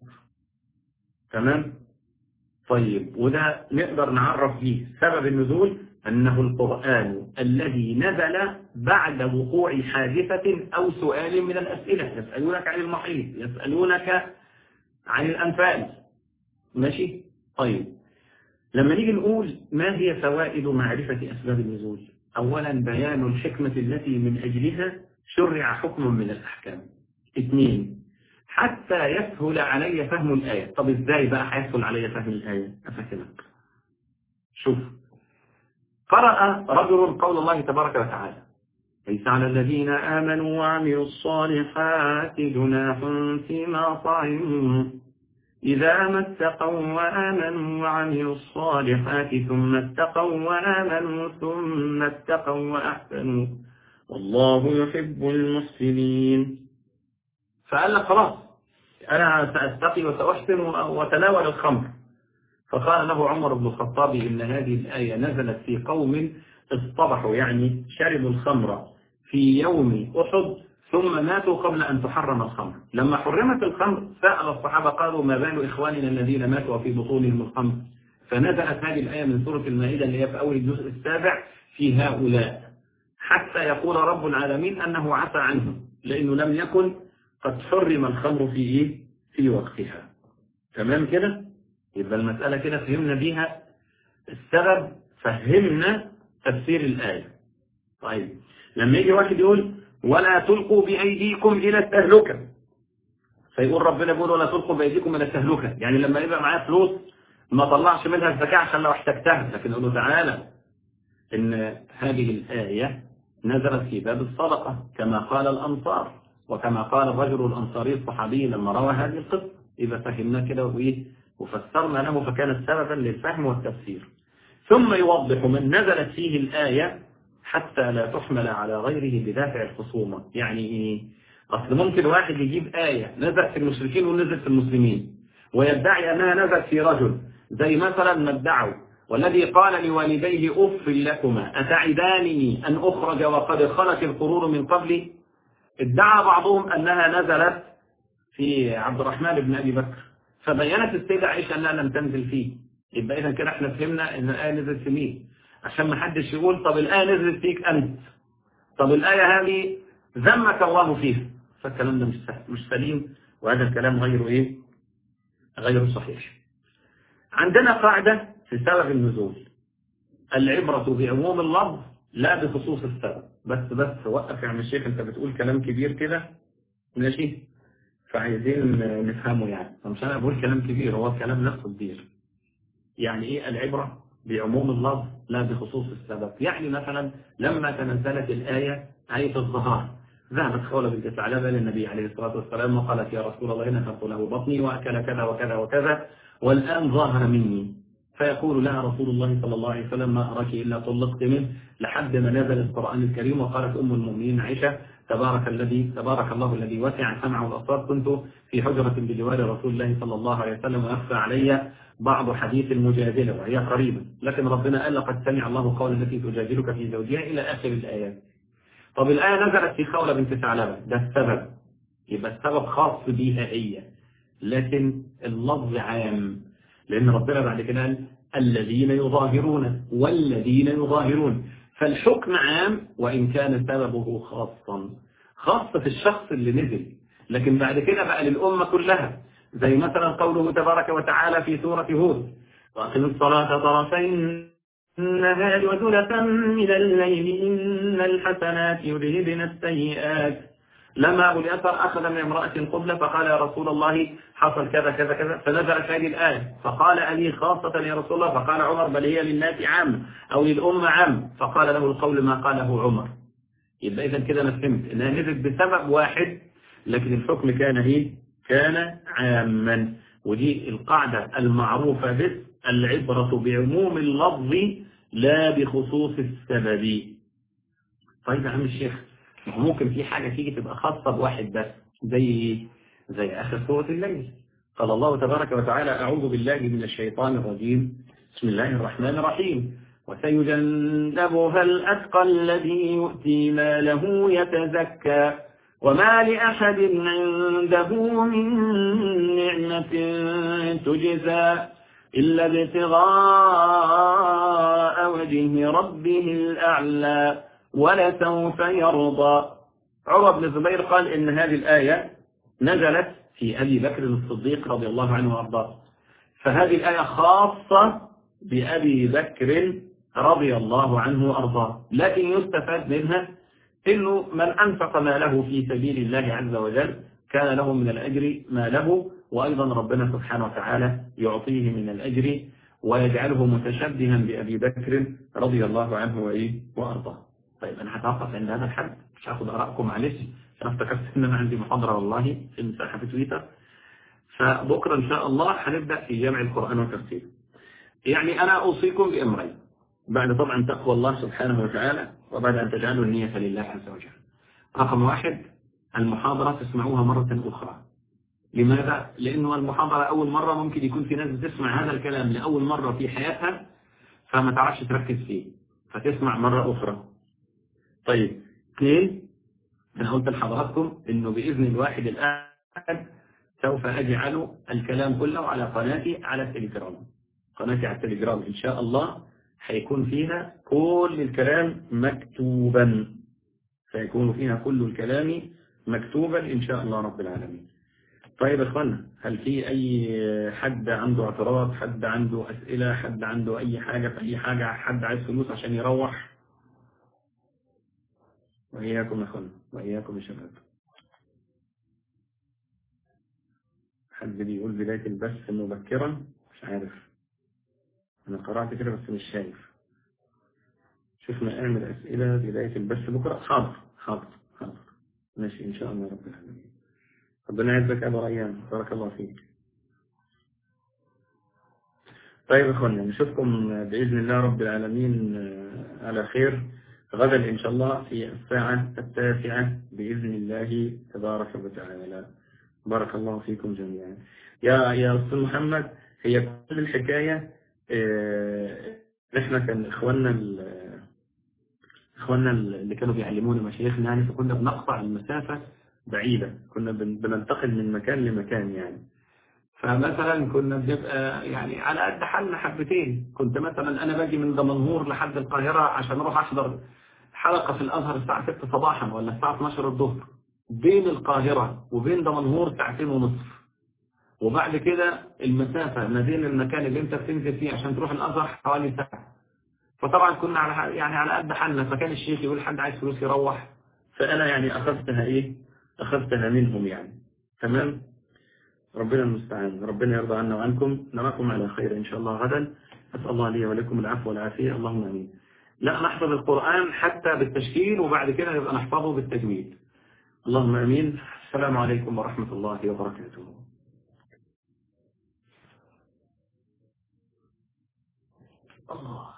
تمام طيب وده نقدر نعرف فيه سبب النزول أنه القرآن الذي نزل بعد وقوع حادثة أو سؤال من الأسئلة يسألونك عن المحيط يسألونك عن الأنفال ماشي طيب لما نيجي نقول ما هي فوائد معرفة أسباب النزول أولا بيان الحكمة التي من أجلها شرع حكم من الأحكام اثنين حتى يسهل علي فهم الآية طب إزاي بقى هيسهل علي فهم الآية أفهمك شوف قرأ رجل قول الله تبارك وتعالى ليس على الذين آمنوا وعملوا الصالحات جناح فيما طعموا إذا ما اتقوا وآمنوا وعملوا الصالحات ثم اتقوا وآمنوا ثم اتقوا وأحسنوا والله يحب المحسنين فقال لك خلاص أنا سأتقي وسأحسن وتناول الخمر فقال له عمر بن الخطاب إن هذه الآية نزلت في قوم اصطبحوا يعني شربوا الخمر في يوم أحد ثم ماتوا قبل أن تحرم الخمر لما حرمت الخمر سأل الصحابة قالوا ما بال إخواننا الذين ماتوا في بطونهم الخمر فنزلت هذه الآية من سورة المائدة اللي هي في أول الجزء السابع في هؤلاء حتى يقول رب العالمين أنه عفى عنهم لأنه لم يكن قد حرم الخمر في إيه؟ في وقتها تمام كده يبقى المسألة كده فهمنا بيها السبب فهمنا تفسير الآية طيب لما يجي واحد يقول ولا تلقوا بأيديكم إلى التهلكة فيقول ربنا يقول ولا تلقوا بأيديكم إلى التهلكة يعني لما يبقى معايا فلوس ما طلعش منها الزكاة عشان لو احتجتها لكن يقول له تعالى إن هذه الآية نزلت في باب الصدقة كما قال الأنصار وكما قال الرجل الأنصاري الصحابي لما روى هذه القصة إذا فهمنا كده وإيه وفسرنا له فكانت سببا للفهم والتفسير ثم يوضح من نزلت فيه الآية حتى لا تحمل على غيره بدافع الخصومة يعني إيه أصل ممكن واحد يجيب آية نزلت في المشركين ونزلت في المسلمين ويدعي أنها نزلت في رجل زي مثلا ما ادعوا والذي قال لوالديه أف لكما أتعدانني أن أخرج وقد خلت القرون من قبلي ادعى بعضهم أنها نزلت في عبد الرحمن بن أبي بكر فبينت السيدة عائشة أنها لم تنزل فيه يبقى إذا كده احنا فهمنا أن الآية نزلت في مين عشان ما حدش يقول طب الآية نزلت فيك أنت طب الآية هذه ذمك الله فيها فالكلام ده مش سهل مش سليم وهذا الكلام غير إيه غير صحيح عندنا قاعدة في سبب النزول العبرة بعموم اللفظ لا بخصوص السبب بس بس وقف يا عم الشيخ انت بتقول كلام كبير كده ماشي فعايزين نفهمه يعني فمش انا بقول كلام كبير هو الكلام نفسه كبير يعني ايه العبرة بعموم اللفظ لا بخصوص السبب يعني مثلا لما تنزلت الآية آية الظهار ذهبت خولة بنت ثعلبة للنبي عليه الصلاة والسلام وقالت يا رسول الله نفرت له بطني وأكل كذا وكذا وكذا والآن ظاهر مني فيقول لها رسول الله صلى الله عليه وسلم ما أراك إلا طلقت منه لحد ما نزل القرآن الكريم وقالت أم المؤمنين عائشة تبارك الذي تبارك الله الذي وسع سمعه الأبصار كنت في حجرة بجوار رسول الله صلى الله عليه وسلم ويخفى علي بعض حديث المجادلة وهي قريبة لكن ربنا قال لقد سمع الله قول التي تجادلك في زوجها إلى آخر الآيات طب الآية نزلت في خولة بنت ثعلبة ده السبب يبقى السبب خاص بيها هي لكن اللفظ عام لأن ربنا بعد كده قال الذين يظاهرون والذين يظاهرون فالحكم عام وإن كان سببه خاصا خاص في الشخص اللي نزل لكن بعد كده بقى للأمة كلها زي مثلا قوله تبارك وتعالى في سورة هود وأقم الصلاة طرفي النهار وزلفا من الليل إن الحسنات يذهبن السيئات لما أبو الأثر أخذ من امرأة قبلة فقال يا رسول الله حصل كذا كذا كذا فنزلت هذه الآية فقال ألي خاصة يا رسول الله فقال عمر بل هي للناس عام أو للأمة عام فقال له القول ما قاله عمر يبقى إذا كده أنا فهمت إنها نزلت بسبب واحد لكن الحكم كان إيه؟ كان عاما ودي القاعدة المعروفة بس العبرة بعموم اللفظ لا بخصوص السبب طيب يا عم الشيخ ممكن في حاجة تيجي تبقى خاصة بواحد بس زي ايه؟ زي آخر سورة الليل قال الله تبارك وتعالى أعوذ بالله من الشيطان الرجيم بسم الله الرحمن الرحيم وسيجنبها الأتقى الذي يؤتي ماله يتزكى وما لأحد عنده من نعمة تجزى إلا ابتغاء وجه ربه الأعلى ولسوف يرضى عروة بن الزبير قال إن هذه الآية نزلت في أبي بكر الصديق رضي الله عنه وأرضاه فهذه الآية خاصة بأبي بكر رضي الله عنه وأرضاه لكن يستفاد منها إنه من أنفق ماله في سبيل الله عز وجل كان له من الأجر ما له وأيضا ربنا سبحانه وتعالى يعطيه من الأجر ويجعله متشبها بأبي بكر رضي الله عنه وإيه وأرضاه طيب أنا هتوقف عند هذا الحد مش هاخد آرائكم معلش أنا افتكرت إن أنا عندي محاضرة والله في المساحة في تويتر فبكرة إن شاء الله هنبدأ في جمع القرآن وترتيبه يعني أنا أوصيكم بأمرين بعد طبعا تقوى الله سبحانه وتعالى وبعد أن تجعلوا النية لله عز وجل رقم واحد المحاضرة تسمعوها مرة أخرى لماذا؟ لأنه المحاضرة أول مرة ممكن يكون في ناس بتسمع هذا الكلام لأول مرة في حياتها فما تعرفش تركز فيه فتسمع مرة أخرى طيب اثنين أنا قلت لحضراتكم أنه بإذن الواحد الآن سوف أجعل الكلام كله على قناتي على التليجرام قناتي على التليجرام إن شاء الله هيكون فيها كل الكلام مكتوبا سيكون فيها كل الكلام مكتوبا إن شاء الله رب العالمين طيب يا اخوانا هل في أي حد عنده اعتراض حد عنده أسئلة حد عنده أي حاجة في أي حاجة حد عايز فلوس عشان يروح وإياكم يا اخوانا وإياكم يا شباب حد بيقول بداية البث مبكرا مش عارف أنا قرأت كده بس مش شايف شوفنا اعمل أسئلة بداية البث بكرة حاضر حاضر حاضر ماشي إن شاء الله رب العالمين ربنا يعزك أبو ريان بارك الله فيك طيب يا اخوانا نشوفكم بإذن الله رب العالمين آه، على خير غدا إن شاء الله في الساعة التاسعة بإذن الله تبارك وتعالى بارك الله فيكم جميعا يا يا أستاذ محمد هي كل الحكاية آه، نحن كان إخواننا ال- إخواننا اللي كانوا بيعلمونا مشايخنا يعني فكنا بنقطع المسافة بعيدة كنا بن- بننتقل من مكان لمكان يعني فمثلا كنا بنبقى يعني على قد حالنا حبتين كنت مثلا انا باجي من دمنهور لحد القاهرة عشان اروح احضر حلقة في الازهر الساعة 6 صباحا ولا الساعة 12 الظهر بين القاهرة وبين دمنهور ساعتين ونصف وبعد كده المسافة ما بين المكان اللي انت بتنزل فيه عشان تروح الازهر حوالي ساعة فطبعا كنا على ح- يعني على قد حالنا فكان الشيخ يقول حد عايز فلوس يروح فانا يعني اخذتها ايه اخذتها منهم يعني تمام ربنا المستعان ربنا يرضى عنا وعنكم نراكم على خير إن شاء الله غدا أسأل الله لي ولكم العفو والعافية اللهم أمين لا نحفظ القرآن حتى بالتشكيل وبعد كده نبقى نحفظه بالتجويد اللهم أمين السلام عليكم ورحمة الله وبركاته الله